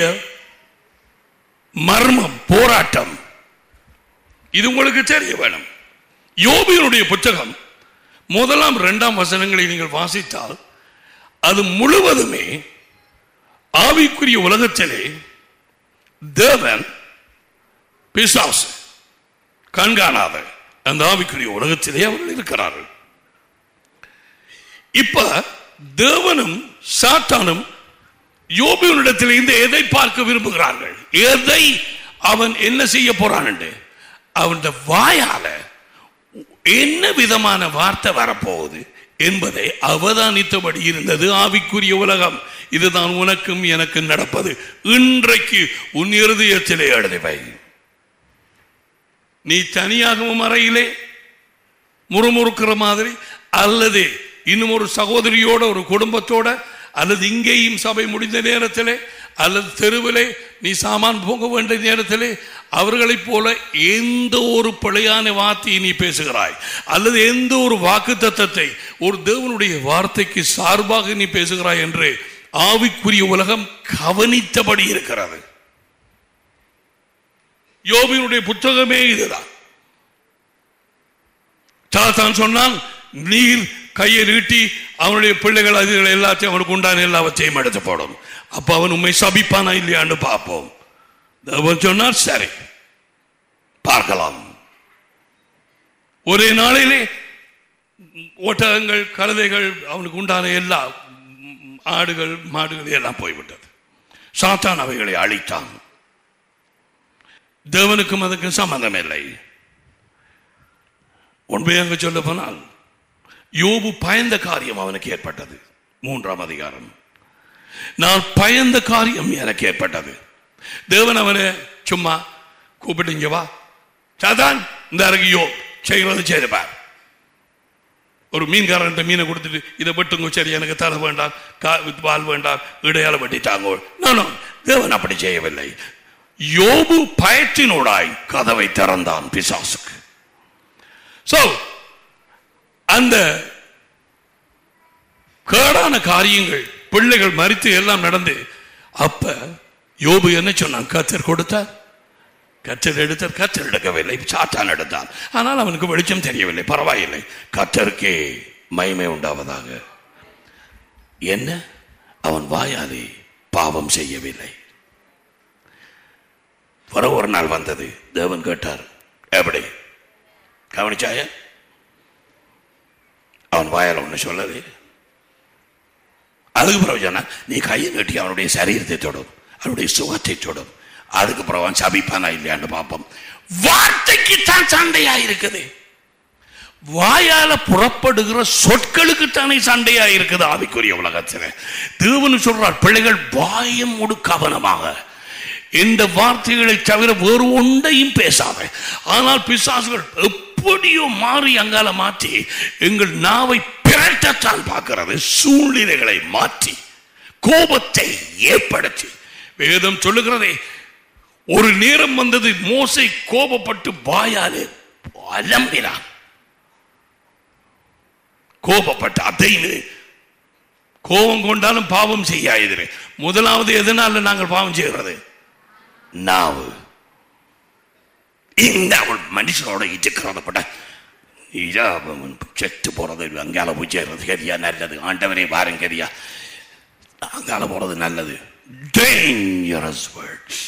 மர்மம் போராட்டம் இது உங்களுக்கு தெரிய வேணும் யோபியனுடைய புத்தகம் முதலாம் இரண்டாம் வசனங்களை நீங்கள் வாசித்தால் அது முழுவதுமே ஆவிக்குரிய உலகத்திலே தேவன் பிசாசு கண்காணாத அந்த ஆவிக்குரிய உலகத்திலே அவர்கள் இருக்கிறார்கள் இப்ப தேவனும் சாத்தானும் யோபியனிடத்தில் இந்த எதை பார்க்க விரும்புகிறார்கள் எதை அவன் என்ன செய்ய போறான் என்று அவன் வாயால என்ன விதமான வார்த்தை வரப்போகுது என்பதை அவதானித்தபடி இருந்தது ஆவிக்குரிய உலகம் இதுதான் உனக்கும் எனக்கும் நடப்பது இன்றைக்கு உன் இருதயத்திலே எழுதிவை நீ தனியாகவும் அறையிலே முறுமுறுக்கிற மாதிரி அல்லது இன்னும் ஒரு சகோதரியோட ஒரு குடும்பத்தோட அல்லது இங்கேயும் சபை முடிந்த நேரத்திலே அல்லது தெருவிலே நீ சாமான் போக வேண்டிய நேரத்திலே அவர்களைப் போல எந்த ஒரு பிழையான வார்த்தையை நீ பேசுகிறாய் அல்லது எந்த ஒரு வாக்கு தத்தத்தை ஒரு தேவனுடைய வார்த்தைக்கு சார்பாக நீ பேசுகிறாய் என்று ஆவிக்குரிய உலகம் கவனித்தபடி இருக்கிறது யோபினுடைய புத்தகமே இதுதான் சாத்தான் சொன்னான் நீர் கையை நீட்டி அவனுடைய பிள்ளைகள் அதுகள் எல்லாத்தையும் அவனுக்கு உண்டான எல்லாவற்றையும் எடுத்து போடும் அப்ப அவன் உண்மை சபிப்பானா இல்லையான்னு பார்ப்போம் அவன் சொன்னார் சரி பார்க்கலாம் ஒரே நாளிலே ஒட்டகங்கள் கழுதைகள் அவனுக்கு உண்டான எல்லா ஆடுகள் மாடுகள் எல்லாம் போய்விட்டது சாத்தான் அவைகளை அழித்தான் தேவனுக்கும் அதுக்கு சம்பந்தம் இல்லை உண்மையாக சொல்ல போனால் யோபு பயந்த காரியம் அவனுக்கு ஏற்பட்டது மூன்றாம் அதிகாரம் நான் பயந்த காரியம் எனக்கு ஏற்பட்டது தேவன் அவனை சும்மா கூப்பிட்டு இங்க வா சாதான் இந்த அருகியோ செய்கிறது செய்துப்பார் ஒரு மீன்காரன் மீனை கொடுத்துட்டு இதை வெட்டுங்க சரி எனக்கு தர வேண்டாம் கா வால் வேண்டாம் இடையால வெட்டிட்டாங்க நானும் தேவன் அப்படி செய்யவில்லை யோபு பயத்தினோடாய் கதவை திறந்தான் பிசாசுக்கு சோ அந்த கேடான காரியங்கள் பிள்ளைகள் மறித்து எல்லாம் நடந்து அப்ப யோபு என்ன சொன்னான் கத்தர் கொடுத்தார் கத்தர் எடுத்தார் கத்தர் எடுக்கவில்லை சாத்தான் எடுத்தான் ஆனால் அவனுக்கு வெளிச்சம் தெரியவில்லை பரவாயில்லை கத்தருக்கே மகிமை உண்டாவதாக என்ன அவன் வாயாலே பாவம் செய்யவில்லை வர ஒரு நாள் வந்தது தேவன் கேட்டார் எப்படி கவனிச்சாய அவன் வாயால் ஒண்ணு சொல்லவே அதுக்கு பிறகு சொன்னா நீ கையை கட்டி அவனுடைய சரீரத்தை தொடும் அவனுடைய சுகத்தை தொடும் அதுக்கு பிறகு அவன் சபிப்பானா இல்லையான்னு பார்ப்போம் வார்த்தைக்கு தான் சண்டையா இருக்குது வாயால புறப்படுகிற சொற்களுக்கு தானே சண்டையா இருக்குது ஆவிக்குரிய உலகத்தில் தேவன் சொல்றார் பிள்ளைகள் வாயம் முடு கவனமாக இந்த வார்த்தைகளை தவிர வேறு ஒன்றையும் பேசாத ஆனால் பிசாசுகள் எப்படியோ மாறி அங்கால மாற்றி எங்கள் நாவை பிரட்டத்தான் பார்க்கிறது சூழ்நிலைகளை மாற்றி கோபத்தை ஏற்படுத்தி வேதம் சொல்லுகிறதே ஒரு நேரம் வந்தது மோசை கோபப்பட்டு வாயாலே அலம்பினான் கோபப்பட்டு அதைன்னு கோபம் கொண்டாலும் பாவம் செய்யாயிரு முதலாவது எதனால நாங்கள் பாவம் செய்கிறது நாவு இந்த அவள் மனுஷனோட இருக்கிறத பட இதா செத்து போறது அங்கால போய் சேர்றது கதியா நல்லது ஆண்டவரே பாருங்க கதியா அங்கால போறது நல்லது டேஞ்சரஸ் வேர்ட்ஸ்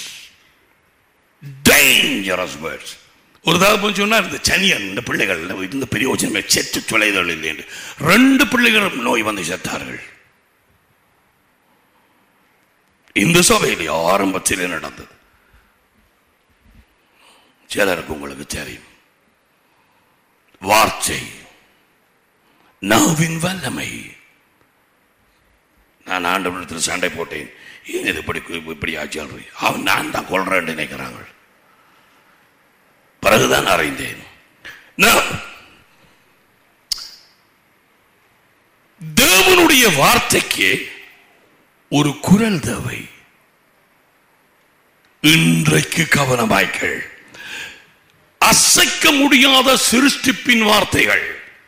டேஞ்சரஸ் வேர்ட்ஸ் ஒரு தகப்பன் சொன்னார் இந்த சனியன் இந்த பிள்ளைகள் இந்த பிரயோஜனமே செத்து தொலைதல் இல்லை என்று ரெண்டு பிள்ளைகளும் நோய் வந்து செத்தார்கள் இந்த சபையில் ஆரம்பத்தில் நடந்தது சிலருக்கு உங்களுக்கு தெரியும் வார்த்தை நாவின் வல்லமை நான் ஆண்டவனத்தில் சண்டை போட்டேன் ஏன் இது இப்படி இப்படி ஆச்சு அவன் நான் தான் கொள்றேன்னு நினைக்கிறாங்க பிறகுதான் அறிந்தேன் நான் தேவனுடைய வார்த்தைக்கு ஒரு குரல் தேவை இன்றைக்கு கவனமாய்கள் அசைக்க முடியாத சிருஷ்டிப்பின் வார்த்தைகள்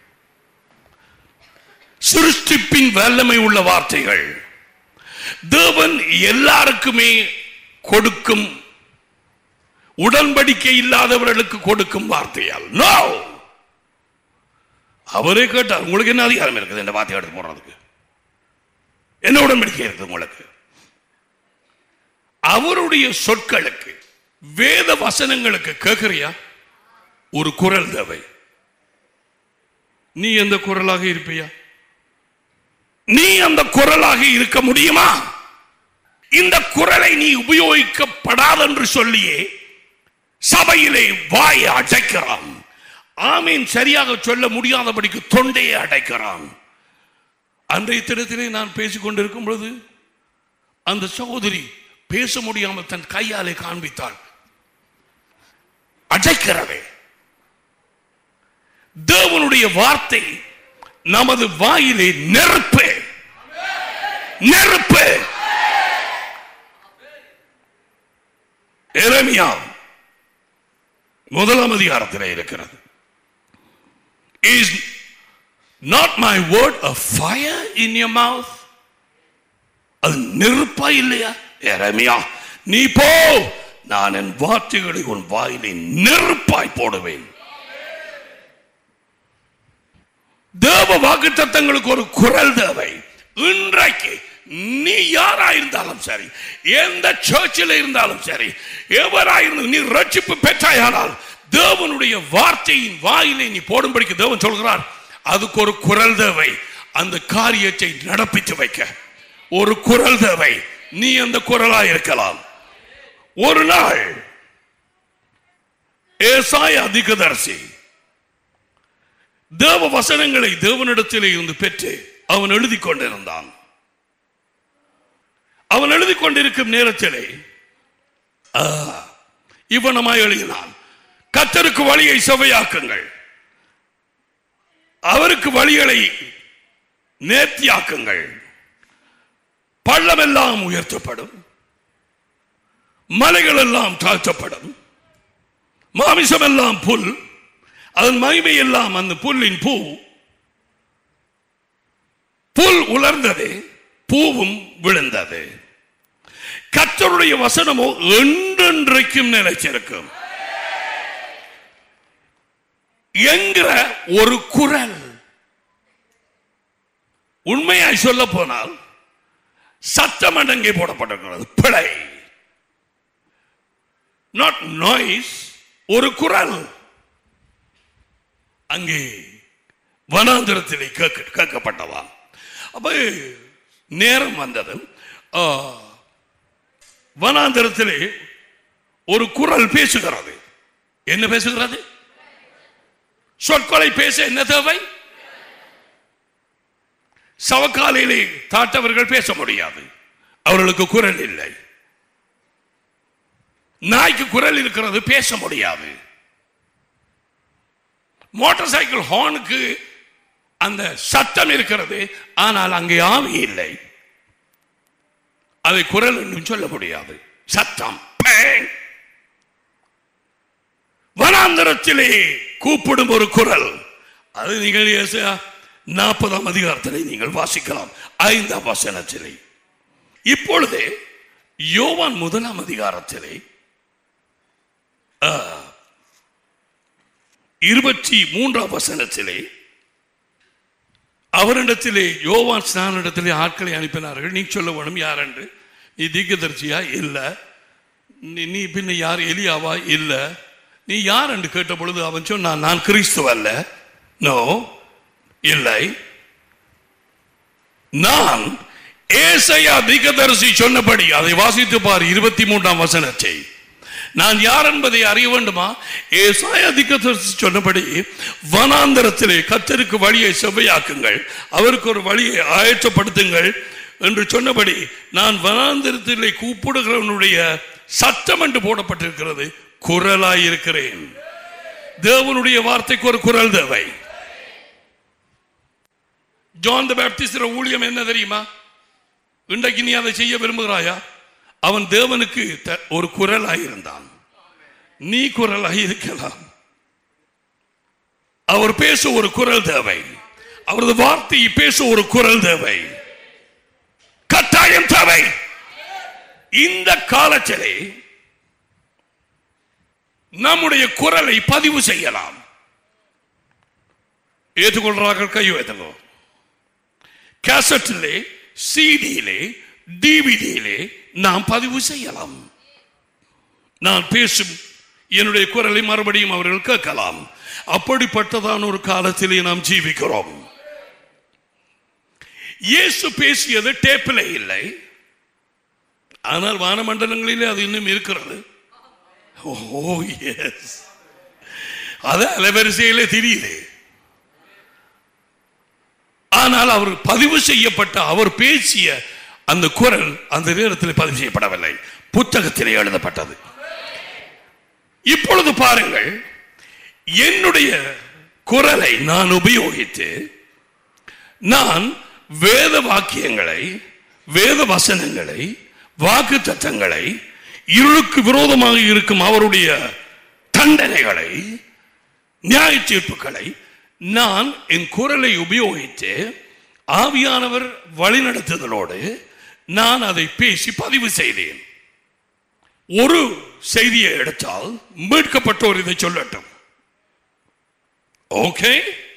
சிருஷ்டிப்பின் வல்லமை உள்ள வார்த்தைகள் தேவன் எல்லாருக்குமே கொடுக்கும் உடன்படிக்கை இல்லாதவர்களுக்கு கொடுக்கும் வார்த்தையால் நோ அவரே கேட்டார் உங்களுக்கு என்ன அதிகாரம் இருக்குது இந்த வார்த்தை எடுத்து போடுறதுக்கு என்ன உடன்படிக்கை இருக்குது உங்களுக்கு அவருடைய சொற்களுக்கு வேத வசனங்களுக்கு கேட்கிறியா ஒரு குரல் தேவை நீ எந்த குரலாக இருப்பியா நீ அந்த குரலாக இருக்க முடியுமா இந்த குரலை நீ உபயோகிக்கப்படாதென்று சொல்லியே சபையிலே வாயை அடைக்கிறான் ஆமீன் சரியாக சொல்ல முடியாதபடிக்கு தொண்டையை அடைக்கிறான் அன்றைய தினத்திலே நான் பேசிக் கொண்டிருக்கும் பொழுது அந்த சகோதரி பேச முடியாமல் தன் கையாலே காண்பித்தாள் அடைக்கிறவே தேவனுடைய வார்த்தை நமது வாயிலே நெருப்பு நெருப்பு எரேமியா முதலாம் அதிகாரத்தில் இருக்கிறது is not my word a fire in your mouth அது நெருப்பா இல்லையா எரேமியா நீ போ நான் என் வார்த்தைகளை உன் வாயிலே நெருப்பாய் போடுவேன் தேவ வாக்கு தத்தங்களுக்கு ஒரு குரல் தேவை இன்றைக்கு நீ யாரா இருந்தாலும் சரி எந்த சர்ச்சில் இருந்தாலும் சரி எவராயிருந்தாலும் நீ ரட்சிப்பு பெற்றாயானால் தேவனுடைய வார்த்தையின் வாயிலை நீ போடும்படிக்கு தேவன் சொல்கிறார் அதுக்கு ஒரு குரல் தேவை அந்த காரியத்தை நடப்பித்து வைக்க ஒரு குரல் தேவை நீ அந்த குரலா இருக்கலாம் ஒரு நாள் ஏசாய் அதிகதர்சி தேவ வசனங்களை தேவனிடத்திலே இருந்து பெற்று அவன் எழுதி கொண்டிருந்தான் அவன் எழுதி கொண்டிருக்கும் நேரத்திலே ஆ, இவனமாய் எழுதினான் கத்தருக்கு வழியை செவையாக்குங்கள் அவருக்கு வழிகளை நேர்த்தியாக்குங்கள் பள்ளமெல்லாம் உயர்த்தப்படும் மலைகள் எல்லாம் தாழ்த்தப்படும் மாமிசம் எல்லாம் புல் அதன் மகிமை எல்லாம் அந்த புல்லின் பூ புல் உலர்ந்தது பூவும் விழுந்தது கர்த்தருடைய வசனமோ என்றென்றைக்கும் நிலைச்சிருக்கும் என்கிற ஒரு குரல் உண்மையாய் சொல்ல போனால் சத்தம் அடங்கி போடப்பட்டிருக்கிறது பிழை நாட் நாய்ஸ் ஒரு குரல் அங்கே வனாந்திரத்திலே கேட்க கேட்கப்பட்டவா அப்ப நேரம் வந்தது ஆ, வனாந்திரத்திலே ஒரு குரல் பேசுகிறது என்ன பேசுகிறது சொற்களை பேச என்ன தேவை சவக்காலையிலே தாட்டவர்கள் பேச முடியாது அவர்களுக்கு குரல் இல்லை நாய்க்கு குரல் இருக்கிறது பேச முடியாது மோட்டார் சைக்கிள் ஹார்னுக்கு அந்த சத்தம் இருக்கிறது ஆனால் அங்கே ஆவி இல்லை அதை குரல் என்றும் சொல்ல முடியாது சத்தம் பேங். வனாந்தரத்திலே கூப்பிடும் ஒரு குரல் அது நீங்கள் ஏசாயா நாற்பதாம் அதிகாரத்திலே நீங்கள் வாசிக்கலாம் ஐந்தாம் வசனத்திலே இப்பொழுது யோவான் முதலாம் அதிகாரத்திலே இருபத்தி மூன்றாம் வசனத்திலே அவரிடத்திலே யோவான் ஸ்நானிடத்திலே ஆட்களை அனுப்பினார்கள் நீ சொல்ல வேணும் யார் என்று நீ தீர்க்கதரிசியா இல்ல நீ நீ பின்ன யார் எலியாவா இல்ல நீ யார் என்று கேட்ட பொழுது அவன் சொன்னான் நான் கிறிஸ்துவ அல்ல நோ இல்லை நான் ஏசையா தீர்க்கதரிசி சொன்னபடி அதை வாசித்து பார் இருபத்தி மூன்றாம் வசனத்தை நான் யார் என்பதை அறிய வேண்டுமா ஏசாயா தீர்க்கதரிசி சொன்னபடி வனாந்தரத்திலே கத்தருக்கு வழியை செவ்வையாக்குங்கள் அவருக்கு ஒரு வழியை ஆயத்தப்படுத்துங்கள் என்று சொன்னபடி நான் வனாந்தரத்திலே கூப்பிடுகிறவனுடைய சத்தம் என்று போடப்பட்டிருக்கிறது குரலாயிருக்கிறேன் தேவனுடைய வார்த்தைக்கு ஒரு குரல் தேவை ஜான் த பேப்டிஸ்ட் ஊழியம் என்ன தெரியுமா இன்றைக்கு நீ அதை செய்ய விரும்புகிறாயா அவன் தேவனுக்கு த- ஒரு குரலாய் இருந்தான் நீ குரலாய் இருக்கலாம் அவர் பேச ஒரு குரல் தேவை அவரது வார்த்தையை பேச ஒரு குரல் தேவை கட்டாயம் தேவை இந்த காலத்திலே நம்முடைய குரலை பதிவு செய்யலாம் ஏற்றுக்கொள்றார்கள் கை வைத்தங்கோ கேசட்டிலே சிடியிலே டிவிடியிலே நாம் பதிவு செய்யலாம் நான் பேசும் என்னுடைய குரலை மறுபடியும் அவர்கள் கேட்கலாம் அப்படிப்பட்டதான ஒரு காலத்திலே நாம் ஜீவிக்கிறோம் இயேசு பேசியது டேப்பில் இல்லை ஆனால் வானமண்டலங்களிலே அது இன்னும் இருக்கிறது ஓ எஸ் அது அலைவரிசையிலே தெரியுது ஆனால் அவர் பதிவு செய்யப்பட்ட அவர் பேசிய அந்த குரல் அந்த நேரத்தில் பதிவு செய்யப்படவில்லை புத்தகத்திலே எழுதப்பட்டது இப்பொழுது பாருங்கள் என்னுடைய குரலை நான் உபயோகித்து நான் வேத வாக்கியங்களை வேத வசனங்களை வாக்கு தத்தங்களை இருளுக்கு விரோதமாக இருக்கும் அவருடைய தண்டனைகளை நியாய தீர்ப்புகளை நான் என் குரலை உபயோகித்து ஆவியானவர் வழிநடத்துதலோடு நான் அதை பேசி பதிவு செய்தேன் ஒரு செய்தியை எடுத்தால் மீட்கப்பட்டோர் இதை சொல்லட்டும் ஓகே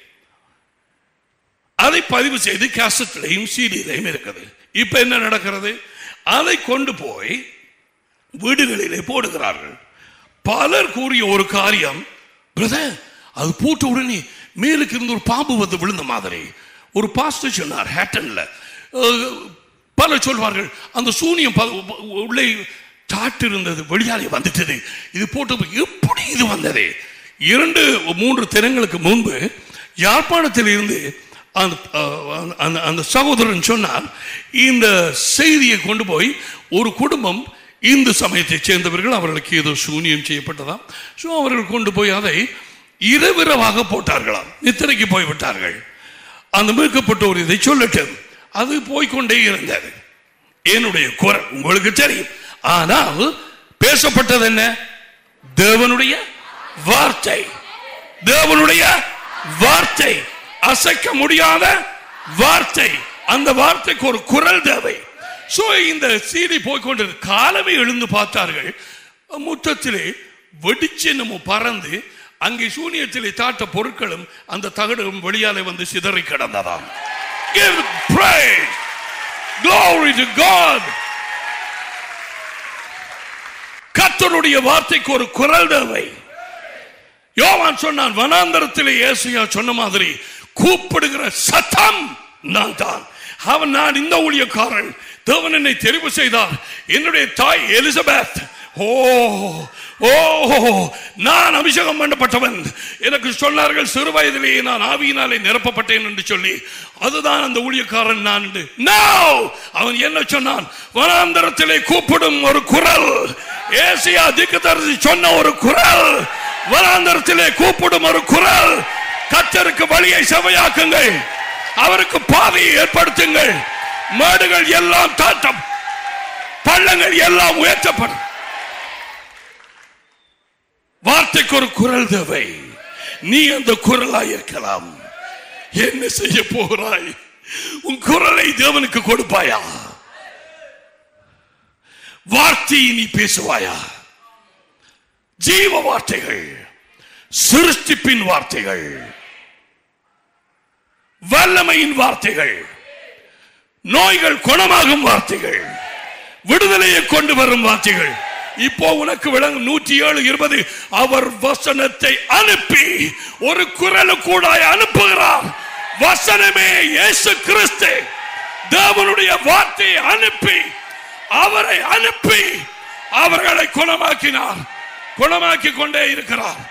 அதை பதிவு செய்து கேசட்லையும் சீடியிலையும் இருக்குது இப்ப என்ன நடக்கிறது அதை கொண்டு போய் வீடுகளிலே போடுகிறார்கள் பலர் கூறிய ஒரு காரியம் பிரதர் அது போட்ட உடனே மேலுக்கு இருந்து ஒரு பாம்பு வந்து விழுந்த மாதிரி ஒரு பாஸ்டர் சொன்னார் ஹேட்டன்ல அஹ், பலர் சொல்வார்கள் அந்த சூனியம் ப- உள்ளே சாட்டு இருந்தது வெளியாலே வந்துட்டது இது போட்டு எப்படி இது வந்தது இரண்டு மூன்று தினங்களுக்கு முன்பு யாழ்ப்பாணத்தில் இருந்து அந்த அஹ், அந்த- அந்த சகோதரன் சொன்னார் இந்த செய்தியை கொண்டு போய் ஒரு குடும்பம் இந்து சமயத்தைச் சேர்ந்தவர்கள் அவர்களுக்கு ஏதோ சூனியம் செய்யப்பட்டதாம் ஸோ அவர்கள் கொண்டு போய் அதை இரவிரவாக போட்டார்களாம் நித்திரைக்கு போய்விட்டார்கள் அந்த மீட்கப்பட்டோர் இதை சொல்லட்டும் அது போய்க்கொண்டே இருந்தது என்னுடைய குரல் உங்களுக்கு தெரியும் ஆனால் பேசப்பட்டது என்ன தேவனுடைய வார்த்தை தேவனுடைய வார்த்தை அசைக்க முடியாத வார்த்தை அந்த வார்த்தைக்கு ஒரு குரல் தேவை சோ இந்த சீடி போய்கொண்டது காலமே எழுந்து பார்த்தார்கள் முற்றத்திலே வெடிச்சு நம்ம பறந்து அங்கே சூனியத்திலே தாட்ட பொருட்களும் அந்த தகடும் வெளியாலே வந்து சிதறி கிடந்ததாம் Give praise. Glory to God. கர்த்தருடைய வார்த்தைக்கு ஒரு குரல் தேவை யோவான் சொன்னான் வனாந்தரத்திலே இயேசுயா சொன்ன மாதிரி கூப்பிடுகிற சத்தம் நான் தான் அவன் நான் இந்த ஊழியக்காரன் தேவன் என்னை தெரிவு செய்தார் என்னுடைய தாய் எலிசபெத் ஓ ஓ நான் அபிஷேகம் பண்ணப்பட்டவன் எனக்கு சொன்னார்கள் சிறு வயதிலேயே நான் ஆவியினாலே நிரப்பப்பட்டேன் என்று சொல்லி அதுதான் அந்த ஊழியக்காரன் நான் என்று. No! அவன் என்ன சொன்னான் வனாந்தரத்திலே கூப்பிடும் ஒரு குரல் ஏசியா திக்குதரிசி சொன்ன ஒரு குரல் வனாந்தரத்திலே கூப்பிடும் ஒரு குரல் கத்தருக்கு வழியை செவையாக்குங்கள் அவருக்கு பாதையை ஏற்படுத்துங்கள் மேடுகள் எல்லாம் தாட்டம் பள்ளங்கள் எல்லாம் உயர்த்தப்படும் வார்த்தைக்கு ஒரு குரல் தேவை நீ அந்த குரலாய் இருக்கலாம் என்ன செய்ய போகிறாய் உன் குரலை தேவனுக்கு கொடுப்பாயா வார்த்தையை நீ பேசுவாயா ஜீவ வார்த்தைகள் சிருஷ்டிப்பின் வார்த்தைகள் வல்லமையின் வார்த்தைகள் நோய்கள் குணமாகும் வார்த்தைகள் விடுதலையை கொண்டு வரும் வார்த்தைகள் இப்போ உனக்கு விளங்கும் நூற்றி ஏழு இருபது அவர் வசனத்தை அனுப்பி ஒரு குரலு கூட அனுப்புகிறார் வசனமே இயேசு கிறிஸ்து தேவனுடைய வார்த்தையை அனுப்பி அவரை அனுப்பி அவர்களை குணமாக்கினார் குணமாக்கி கொண்டே இருக்கிறார்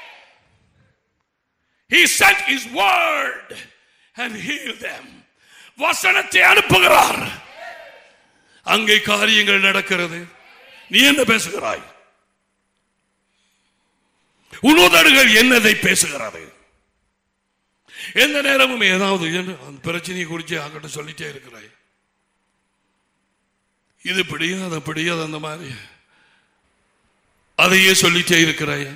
He sent his word and healed them. வசனத்தை அனுப்புகிறார் அங்கே காரியங்கள் நடக்கிறது நீ என்ன பேசுகிறாய் உன் உதடுகள் என்னதை பேசுகிறது எந்த நேரமும் ஏதாவது என்று அந்த பிரச்சனையை குறித்து அங்கிட்ட சொல்லிட்டே இருக்கிறாய் இது பிடியாது அது பிடியாது அந்த மாதிரி அதையே சொல்லிட்டே இருக்கிறாயா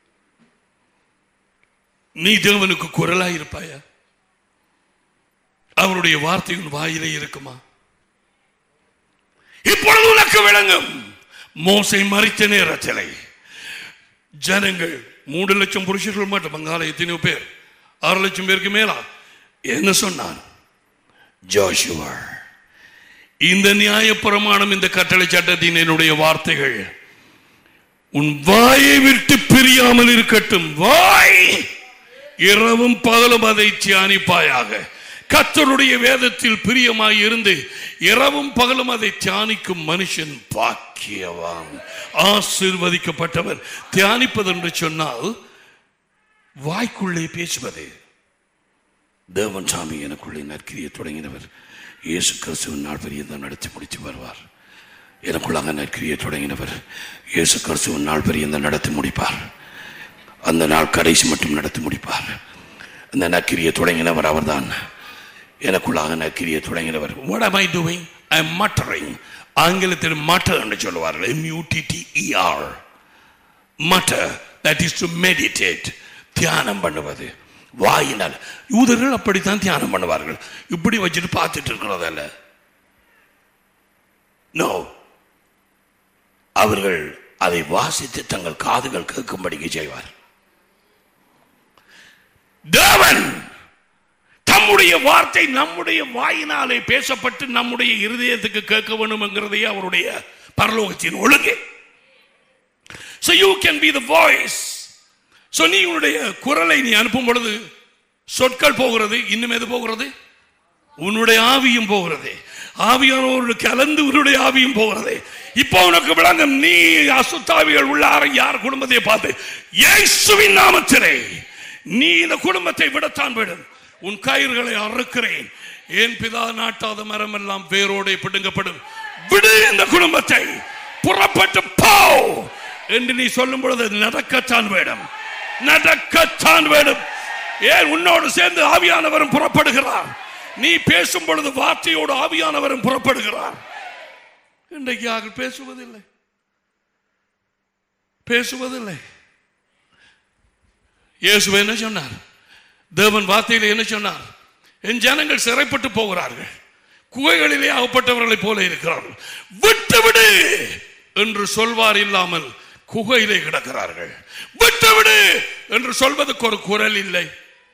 நீ தேவனுக்கு குரலாய் இருப்பாயா அவருடைய வார்த்தை உன் வாயிலே இருக்குமா இப்பொழுது உனக்கு விளங்கும் மோசை மறித்த நேரத்திலே ஜனங்கள் மூன்று லட்சம் புருஷர்கள் மட்டும் அங்கால எத்தனையோ பேர் ஆறு லட்சம் பேருக்கு மேலா என்ன சொன்னார் ஜோஷுவா இந்த நியாயப்பிரமாணம் இந்த கட்டளை சட்டத்தின் என்னுடைய வார்த்தைகள் உன் வாயை விட்டு பிரியாமல் இருக்கட்டும் வாய் இரவும் பகலும் அதை தியானிப்பாயாக கத்தருடைய வேதத்தில் பிரியமாய் இருந்து இரவும் பகலும் அதை தியானிக்கும் மனுஷன் பாக்கியவான் ஆசீர்வதிக்கப்பட்டவர் தியானிப்பது என்று சொன்னால் வாய்க்குள்ளே பேசுவது தேவன் சாமி எனக்குள்ளே நற்கிரியை தொடங்கினவர் இயேசு கிறிஸ்துவின் நாள் பெரியதான் நடத்தி முடித்து வருவார் எனக்குள்ளாக நற்கிரியை தொடங்கினவர் இயேசு கிறிஸ்துவின் நாள் பெரியதான் நடத்தி முடிப்பார் அந்த நாள் கடைசி மட்டும் நடத்தி முடிப்பார் அந்த நக்கிரியை தொடங்கினவர் அவர்தான் எனக்குள்ளாக நக்கிரியை தொடங்கினவர் what am I doing I am muttering ஆங்கிலத்தில் மட்டர் என்று சொல்லுவார்கள் M-U-T-T-E-R mutter that is to meditate தியானம் பண்ணுவது வாயினால் யூதர்கள் அப்படித்தான் தியானம் பண்ணுவார்கள் இப்படி வச்சுட்டு பார்த்துட்டு இருக்கிறதல்ல நோ அவர்கள் அதை வாசித்து தங்கள் காதுகள் கேட்கும்படிக்கு செய்வார் தேவன் தம்முடைய வார்த்தை நம்முடைய வாயினாலே பேசப்பட்டு நம்முடைய இருதயத்துக்கு கேட்க வேண்டும்ங்கிறதே அவருடைய பரலோகத்தின் ஒழுங்கு So you can be the voice. So நீ உன்னுடைய குரலை நீ அனுப்பும் பொழுது சொற்கள் போகிறது இன்னும் எது போகிறது உன்னுடைய ஆவியும் போகிறது ஆவியானவரோடு கலந்து உன்னுடைய ஆவியும் போகிறது இப்போ உனக்கு விளங்கும் நீ அசுத்தாவிகள் உள்ளார யார் குடும்பத்தை பார்த்து இயேசுவின் நாமத்திலே நீ இந்த குடும்பத்தை விடத்தான் விடும் உன் கயிறுகளை அறுக்கிறேன் என் பிதா நாட்டாத மரம் எல்லாம் வேரோടെ பிடுங்கப்படும் விடு இந்த குடும்பத்தை புறப்பட்டு போ என்று நீ சொல்லும் பொழுது அது நடக்கத்தான் வேணும் நடக்கத்தான் வேணும் ஏன் உன்னோடு சேர்ந்து ஆவியானவரும் புறப்படுகிறார் நீ பேசும் பொழுது வார்த்தையோடு ஆவியானவரும் புறப்படுகிறார் இன்றைக்கு யாரும் பேசுவதில்லை பேசுவதில்லை இயேசு என்ன சொன்னார் தேவன் வார்த்தையில் என்ன சொன்னார் என் ஜனங்கள் சிறைப்பட்டு போகிறார்கள் குகைகளிலே அகப்பட்டவர்களைப் போல இருக்கிறார்கள் விட்டு விடு என்று சொல்வார் இல்லாமல் குகையிலே கிடக்கிறார்கள் விட்டு விடு என்று சொல்வதற்கு ஒரு குரல் இல்லை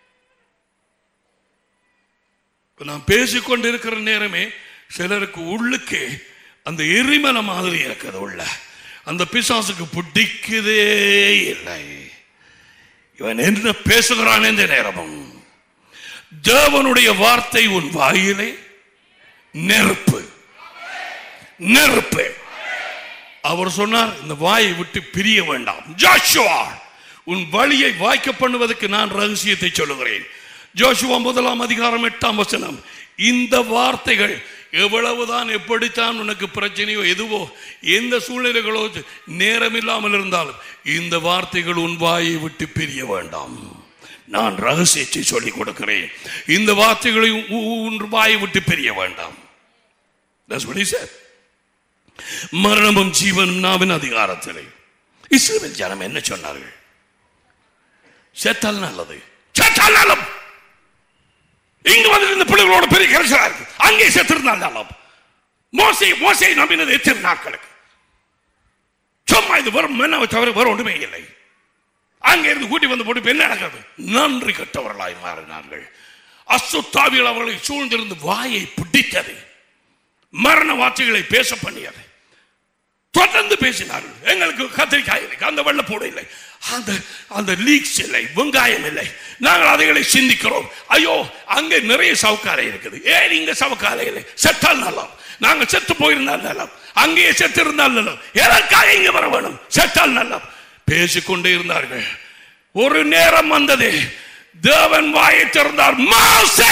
நான் பேசிக்கொண்டிருக்கிற நேரமே சிலருக்கு உள்ளுக்கு அந்த எரிமலை மாதிரி இருக்குது உள்ள அந்த பிசாசுக்கு பிடிக்குதே இல்லை இவன் என்ன பேசுகிறான் இந்த நேரமும் தேவனுடைய வார்த்தை உன் வாயிலே நெருப்பு நெருப்பு அவர் சொன்னார் இந்த வாயை விட்டு பிரிய வேண்டாம் ஜாஷுவா உன் வழியை வாய்க்க பண்ணுவதற்கு நான் ரகசியத்தை சொல்லுகிறேன் ஜோஷுவா முதலாம் அதிகாரம் எட்டாம் வசனம் இந்த வார்த்தைகள் எவ்வளவுதான் எப்படித்தான் உனக்கு பிரச்சனையோ எதுவோ எந்த சூழ்நிலைகளோ நேரம் இல்லாமல் இருந்தாலும் இந்த வார்த்தைகள் உன் வாயை விட்டு பிரிய வேண்டாம் நான் ரகசியத்தை சொல்லிக் கொடுக்கிறேன் இந்த வார்த்தைகளை உ- உ- உன் வாயை விட்டு பிரிய வேண்டாம் That's what he said. மரணமும் ஜீவனும் நாவின் அதிகாரத்திலே இஸ்ரவேல் ஜனம் என்ன சொன்னார்கள் செத்தால் நல்லது செத்தால் நல்லது இங்கு வந்து இந்த பிள்ளைகளோட பெரிய கரிசலா இருக்கு அங்கே செத்திருந்தால் நல்லது மோசை மோசை நம்பினது எத்தனை நாட்களுக்கு சும்மா இது வரும் மென்னாவை தவிர வேற ஒன்றுமே இல்லை அங்கே இருந்து கூட்டி வந்து போட்டு இப்ப என்ன நடக்கிறது நன்றி கட்டவர்களாய் மாறினார்கள் அசுத்தாவிகள் அவர்களை சூழ்ந்திருந்து வாயை பிடித்தது மரண வார்த்தைகளை பேச பண்ணியது தொடர்ந்து பேசினார்கள் எங்களுக்கு கத்திரிக்காய் இல்லை அந்த வெள்ளப்பூடு இல்லை அந்த அந்த லீக்ஸ் இல்லை வெங்காயம் இல்லை நாங்கள் அதைகளை சிந்திக்கிறோம் ஐயோ அங்கே நிறைய சவுக்காலை இருக்குது ஏன் இங்க சவுக்காலை இல்லை செத்தால் நலம் நாங்க செத்து போயிருந்தால் நலம் அங்கேயே செத்து இருந்தால் நலம் எதற்காக இங்க வர வேணும் செத்தால் நலம் பேசிக்கொண்டே இருந்தார்கள் ஒரு நேரம் வந்தது தேவன் வாயை திறந்தார் மோசே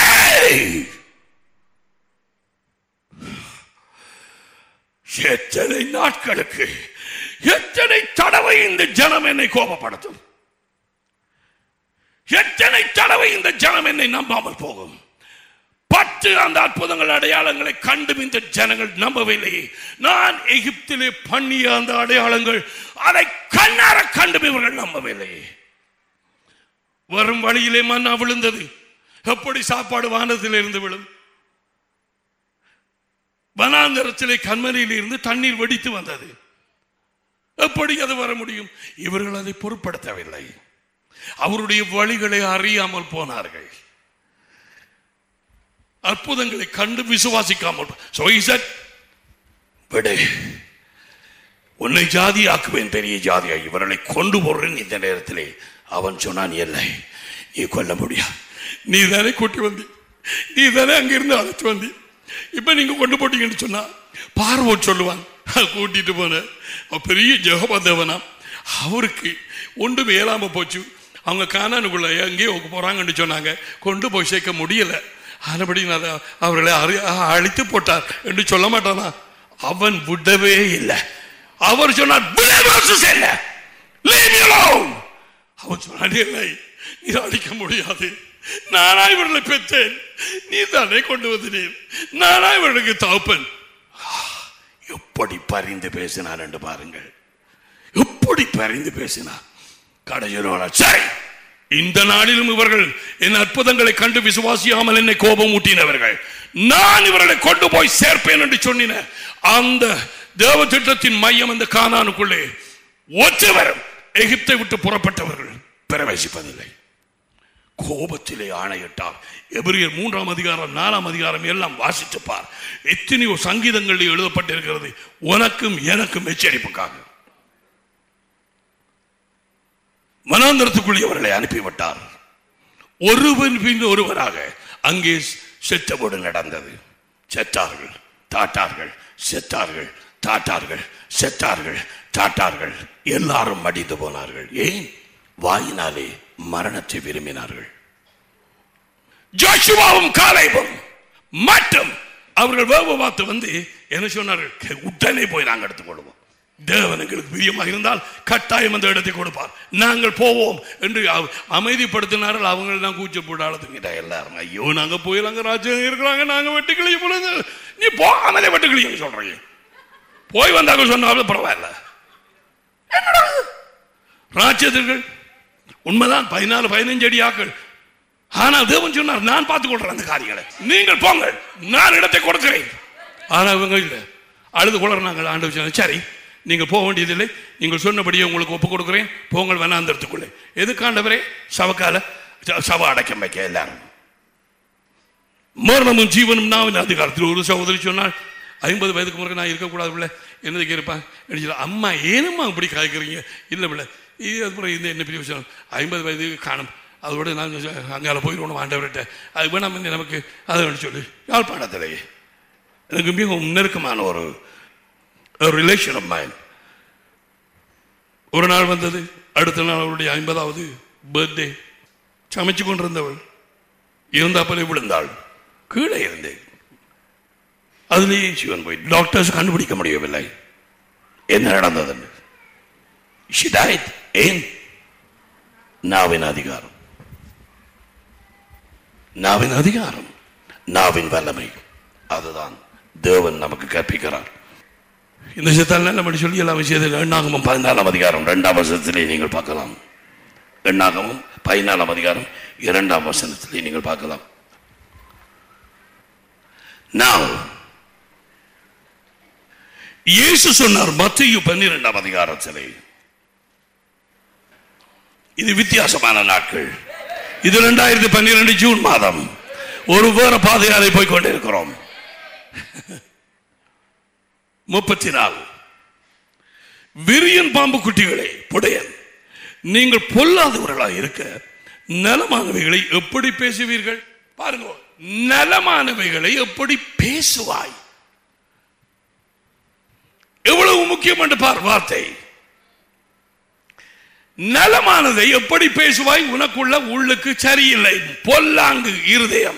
எத்தனை நாட்களுக்கு எத்தனை தடவை இந்த ஜனம் என்னை கோபப்படுத்தும் எத்தனை தடவை இந்த ஜனம் என்னை நம்பாமல் போகும் பத்து அந்த அற்புதங்கள் அடையாளங்களை கண்டும் இந்த ஜனங்கள் நம்பவில்லை நான் எகிப்திலே பண்ணிய அந்த அடையாளங்கள் அதை கண்ணார கண்டும் இவர்கள் நம்பவில்லை வரும் வழியிலே மண்ணா விழுந்தது எப்படி சாப்பாடு வானத்தில் இருந்து விழும் வனாந்தரத்திலே கண்மனையில் இருந்து தண்ணீர் வெடித்து வந்தது எப்படி அது வர முடியும் இவர்கள் அதை பொருட்படுத்தவில்லை அவருடைய வழிகளை அறியாமல் போனார்கள் அற்புதங்களை கண்டு விசுவாசிக்காமல் So he said, விடு உன்னை ஜாதியாக்குவேன் பெரிய ஜாதியா இவர்களை கொண்டு போடுறேன் இந்த நேரத்திலே அவன் சொன்னான் இல்லை நீ கொல்ல முடியாது நீ தானே கூட்டி வந்தி நீ தானே அங்கிருந்து அழைச்சு வந்தி இப்ப நீங்க கொண்டு போட்டீங்கன்னு சொன்னா பார்வோன் சொல்லுவான் கூட்டிட்டு போன அவன் பெரிய ஜெகபா தேவனா அவருக்கு ஒன்றும் இயலாம போச்சு அவங்க கானானுக்குள்ள எங்கேயோ போறாங்கன்னு சொன்னாங்க கொண்டு போய் சேர்க்க முடியல ஆனபடி நான் அவர்களை அறி- அழித்து போட்டார் என்று சொல்ல மாட்டானா அவன் விடவே இல்லை அவர் சொன்னார் "Believers என்ன? Leave me alone." அவன் சொன்னான் இல்லை நீ அழிக்க முடியாது நானா இவர்களை பெற்றேன் நீ தானே கொண்டு வந்தீர் நானா இவர்களுக்கு தகப்பன் எப்படி பரிந்து பேசினார் என்று பாருங்கள் எப்படி பரிந்து பேசினார் கடைசியில் சரி இந்த நாளிலும் இவர்கள் என் அற்புதங்களை கண்டு விசுவாசியாமல் என்னை கோபம் ஊட்டினவர்கள் நான் இவர்களை கொண்டு போய் சேர்ப்பேன் என்று சொன்னின அந்த தேவ திட்டத்தின் மையம் அந்த கானானுக்குள்ளே ஒற்றவரும் எகிப்தை விட்டு புறப்பட்டவர்கள் பிரவேசிப்பதில்லை கோபத்திலே ஆணையிட்டார் எபிரியர் மூன்றாம் அதிகாரம் நாலாம் அதிகாரம் எல்லாம் வாசித்துப்பார் எத்தனையோ சங்கீதங்களில் எழுதப்பட்டிருக்கிறது உனக்கும் எனக்கும் எச்சரிப்புக்காக மனாந்தரத்துக்குள்ளே அவர்களை அனுப்பிவிட்டார் ஒருவன் பின் ஒருவராக அங்கே செத்தபோடு நடந்தது செத்தார்கள் தாட்டார்கள் செத்தார்கள் தாட்டார்கள் செத்தார்கள் தாட்டார்கள் எல்லாரும் மடிந்து போனார்கள் ஏன் வாயினாலே மரணத்தை விரும்பினார்கள் ஜோஷுவாவும் காலைவும் மட்டும் அவர்கள் வேவ பார்த்து வந்து என்ன சொன்னார்கள் உடனே போய் நாங்கள் எடுத்துக்கொள்வோம் தேவன் எங்களுக்கு பிரியமாக இருந்தால் கட்டாயம் அந்த இடத்தை கொடுப்பார் நாங்கள் போவோம் என்று அவ- அமைதிப்படுத்தினார்கள் அவங்க தான் கூச்ச போட்டாளத்துக்கிட்ட எல்லாரும் ஐயோ நாங்க போய் அங்க ராஜ்யம் இருக்கிறாங்க நாங்க வெட்டுக்கிளியும் பொழுது நீ போகாமலே வெட்டுக்கிளியும் சொல்றீங்க போய் வந்தாங்க சொன்னாலும் பரவாயில்ல என்னடா இது? ராட்சதர்கள் உண்மைதான் பதினாலு பதினஞ்சு அடி ஆக்கள் ஆனால் தேவன் சொன்னார் நான் பார்த்துக் கொள்றேன் அந்த காரியங்களை நீங்கள் போங்கள் நான் இடத்தை கொடுக்கிறேன் ஆனா இவங்க இல்லை அழுது கொள்றாங்க ஆண்டு சொன்னார், சரி நீங்கள் போக வேண்டியதில்லை நீங்கள் சொன்னபடியே உங்களுக்கு ஒப்பு கொடுக்கிறேன் போங்கள் வேணாந்தரத்துக்குள்ளே எதுக்காண்டவரே சவக்கால ச- சவ அடக்கம் வைக்க எல்லாரும் மரணமும் ஜீவனும் நான் அதிகாரத்தில் ஒரு சகோதரி சொன்னால் ஐம்பது வயதுக்கு முறை நான் இருக்கக்கூடாது பிள்ளை என்னதுக்கு இருப்பேன் சொல்லி அம்மா ஏனும்மா இப்படி காய்க்கிறீங்க இல்லை பிள்ளை இது அப்புறம் இந்த என்ன பெரிய விஷயம் ஐம்பது வயதுக்கு காணும் அதோட நான் அங்கால போயிடணும் ஆண்டவர்கிட்ட அது வேணாம் வந்து நமக்கு அதை வேணும் சொல்லி யாழ்ப்பாணத்திலேயே எனக்கு மிகவும் நெருக்கமான ஒரு ரிலேஷன் ஆஃப் மைண்ட் ஒரு நாள் வந்தது அடுத்த நாள் அவருடைய ஐம்பதாவது பர்த்டே சமைச்சு கொண்டிருந்தவள் இருந்தாப்பலே விழுந்தாள் கீழே இருந்தேன் அதுலேயே சிவன் போய் டாக்டர்ஸ் கண்டுபிடிக்க முடியவில்லை என்ன நடந்ததுன்னு She died. ஏன் நாவின் அதிகாரம் நாவின் அதிகாரம் நாவின் வல்லமை அதுதான் தேவன் நமக்கு கற்பிக்கிறார் இந்த சித்தால் நல்லபடி சொல்லி எல்லா விஷயத்தில் எண்ணாகமும் பதினாலாம் அதிகாரம் இரண்டாம் வசனத்திலே நீங்கள் பார்க்கலாம் எண்ணாகமும் பதினாலாம் அதிகாரம் இரண்டாம் வசனத்திலே நீங்கள் பார்க்கலாம் Now, இயேசு சொன்னார் மத்திய பன்னிரெண்டாம் அதிகாரத்திலே இது வித்தியாசமான நாட்கள் இது ரெண்டாயிரத்தி பன்னிரெண்டு ஜூன் மாதம் ஒரு வேற பாதையாரை போய் கொண்டிருக்கிறோம் முப்பத்தி நாலு விரியன் பாம்பு குட்டிகளே புடையன் நீங்கள் பொல்லாதவர்களாக இருக்க நலமானவைகளை எப்படி பேசுவீர்கள் பாருங்க நலமானவைகளை எப்படி பேசுவாய் எவ்வளவு முக்கியம் என்று பார் வார்த்தை நலமானதை எப்படி பேசுவாய் உனக்குள்ள உள்ளுக்கு சரியில்லை பொல்லாங்கு இருதயம்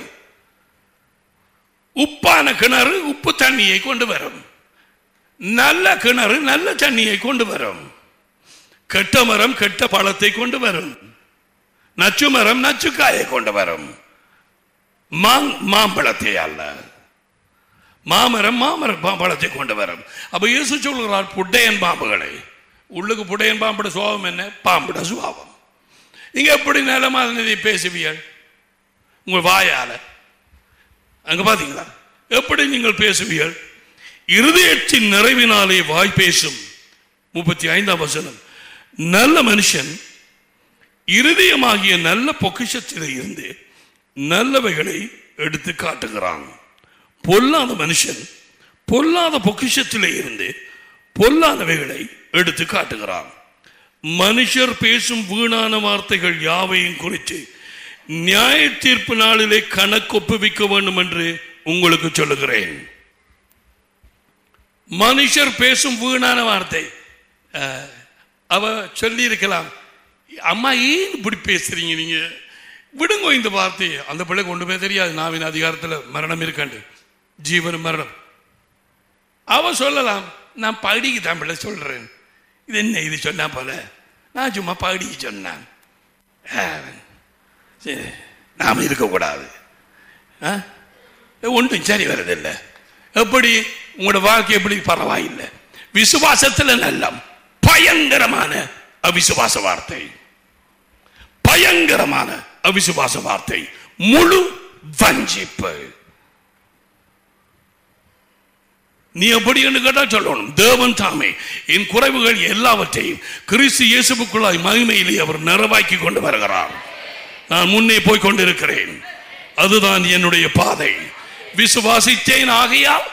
உப்பான கிணறு உப்பு தண்ணியை கொண்டு வரும் நல்ல கிணறு நல்ல தண்ணியை கொண்டு வரும் கெட்ட மரம் கெட்ட பழத்தை கொண்டு வரும் நச்சு மரம் நச்சுக்காயை கொண்டு வரும் மாங் மாம்பழத்தை அல்ல மாமரம் மாமர பழத்தை கொண்டு வரும் அப்ப இயேசு சொல்கிறார் புட்டையன் பாம்புகளை உள்ளுக்கு புட்டையன் பாம்புட சுபாவம் என்ன பாம்புட சுபாவம் நீங்க எப்படி நிலமானதை பேசுவீர்கள் உங்கள் வாயால அங்க பாத்தீங்களா எப்படி நீங்கள் பேசுவீர்கள் இருதயத்தின் நிறைவினாலே வாய் பேசும் முப்பத்தி ஐந்தாம் வசனம் நல்ல மனுஷன் இருதயமாகிய நல்ல பொக்கிஷத்திலே இருந்து நல்லவைகளை எடுத்து காட்டுகிறான் பொல்லாத மனுஷன் பொல்லாத பொக்கிஷத்திலே இருந்து பொல்லாதவைகளை எடுத்து காட்டுகிறான் மனுஷர் பேசும் வீணான வார்த்தைகள் யாவையும் குறித்து நியாய தீர்ப்பு நாளிலே கணக்கொப்புவிக்க வேண்டும் என்று உங்களுக்கு சொல்லுகிறேன் மனுஷர் பேசும் வீணான வார்த்தை அஹ், அவ சொல்லி இருக்கலாம் அம்மா ஏன் இப்படி பேசுறீங்க நீங்க விடுங்க இந்த வார்த்தையை அந்த பிள்ளைக்கு ஒன்றுமே தெரியாது நாவின் அதிகாரத்தில் மரணம் இருக்காண்டு ஜீவன் மரணம் அவ சொல்லலாம் நான் பகுடிக்கு தான் பிள்ளை சொல்றேன் இது என்ன இது சொன்னா போல நான் சும்மா பகுடிக்கு சொன்னேன் ஆ, சரி, நாம இருக்கக்கூடாது ஆ? ஒன்றும் சரி வர்றதில்லை எப்படி உங்களோட வாழ்க்கை எப்படி பரவாயில்லை விசுவாசத்தில் நல்லம் பயங்கரமான அவிசுவாச வார்த்தை பயங்கரமான அவிசுவாச வார்த்தை முழு வஞ்சிப்பு நீ எப்படி என்று கேட்டால் சொல்லணும் தேவன் தாமே என் குறைவுகள் எல்லாவற்றையும் கிறிஸ்து இயேசுக்குள்ளாய் மகிமையிலே அவர் நிறைவாக்கி கொண்டு வருகிறார் நான் முன்னே போய் கொண்டிருக்கிறேன் அதுதான் என்னுடைய பாதை விசுவாசித்தேன் ஆகையால்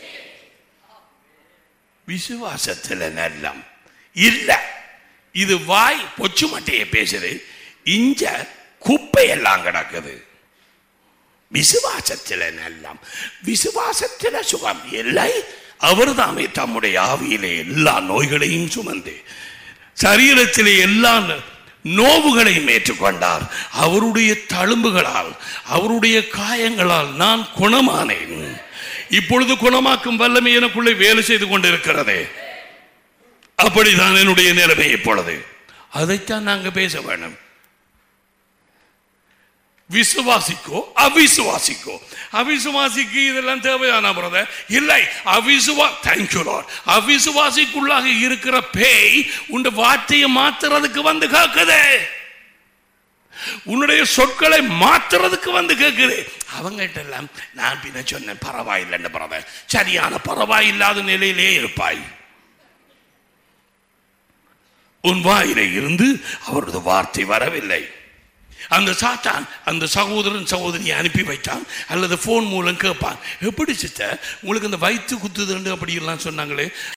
விசுவாசத்தில் நல்லம் இல்ல இது வாய் பொச்சு மட்டையை பேசுது இஞ்ச குப்பை எல்லாம் கிடக்குது விசுவாசத்தில் நல்லம் விசுவாசத்தில் சுகம் இல்லை அவர் தாமே தம்முடைய ஆவியிலே எல்லா நோய்களையும் சுமந்து சரீரத்திலே எல்லா நோவுகளையும் ஏற்றுக்கொண்டார் அவருடைய தழும்புகளால் அவருடைய காயங்களால் நான் குணமானேன் இப்பொழுது குணமாக்கும் வல்லமை எனக்குள்ளே வேலை செய்து கொண்டிருக்கிறதே அப்படிதான் என்னுடைய நிலைமை இப்பொழுது அதைத்தான் நாங்க பேச வேணும் விசுவாசிக்கோ அவிசுவாசிக்கோ அவிசுவாசிக்கு இதெல்லாம் தேவையான பிரதர் இல்லை அவிசுவா தேங்க்யூ லார்ட் அவிசுவாசிக்குள்ளாக இருக்கிற பேய் உன் வார்த்தையை மாத்துறதுக்கு வந்து கேக்குது உன்னுடைய சொற்களை மாத்துறதுக்கு வந்து கேக்குது அவங்ககிட்ட எல்லாம் நான் பின்ன சொன்னேன் பரவாயில்லைன்னு பிரதர் சரியான பரவாயில்லாத நிலையிலே இருப்பாய் உன் வாயிலே இருந்து அவரது வார்த்தை வரவில்லை அந்த சாத்தான் அந்த சகோதரன் சகோதரியை அனுப்பி வைத்தான் அல்லது ஃபோன் மூலம் கேட்பான் எப்படி சிஸ்டர் உங்களுக்கு இந்த வயிற்று குத்துதுண்டு அப்படி எல்லாம் சொன்னாங்களே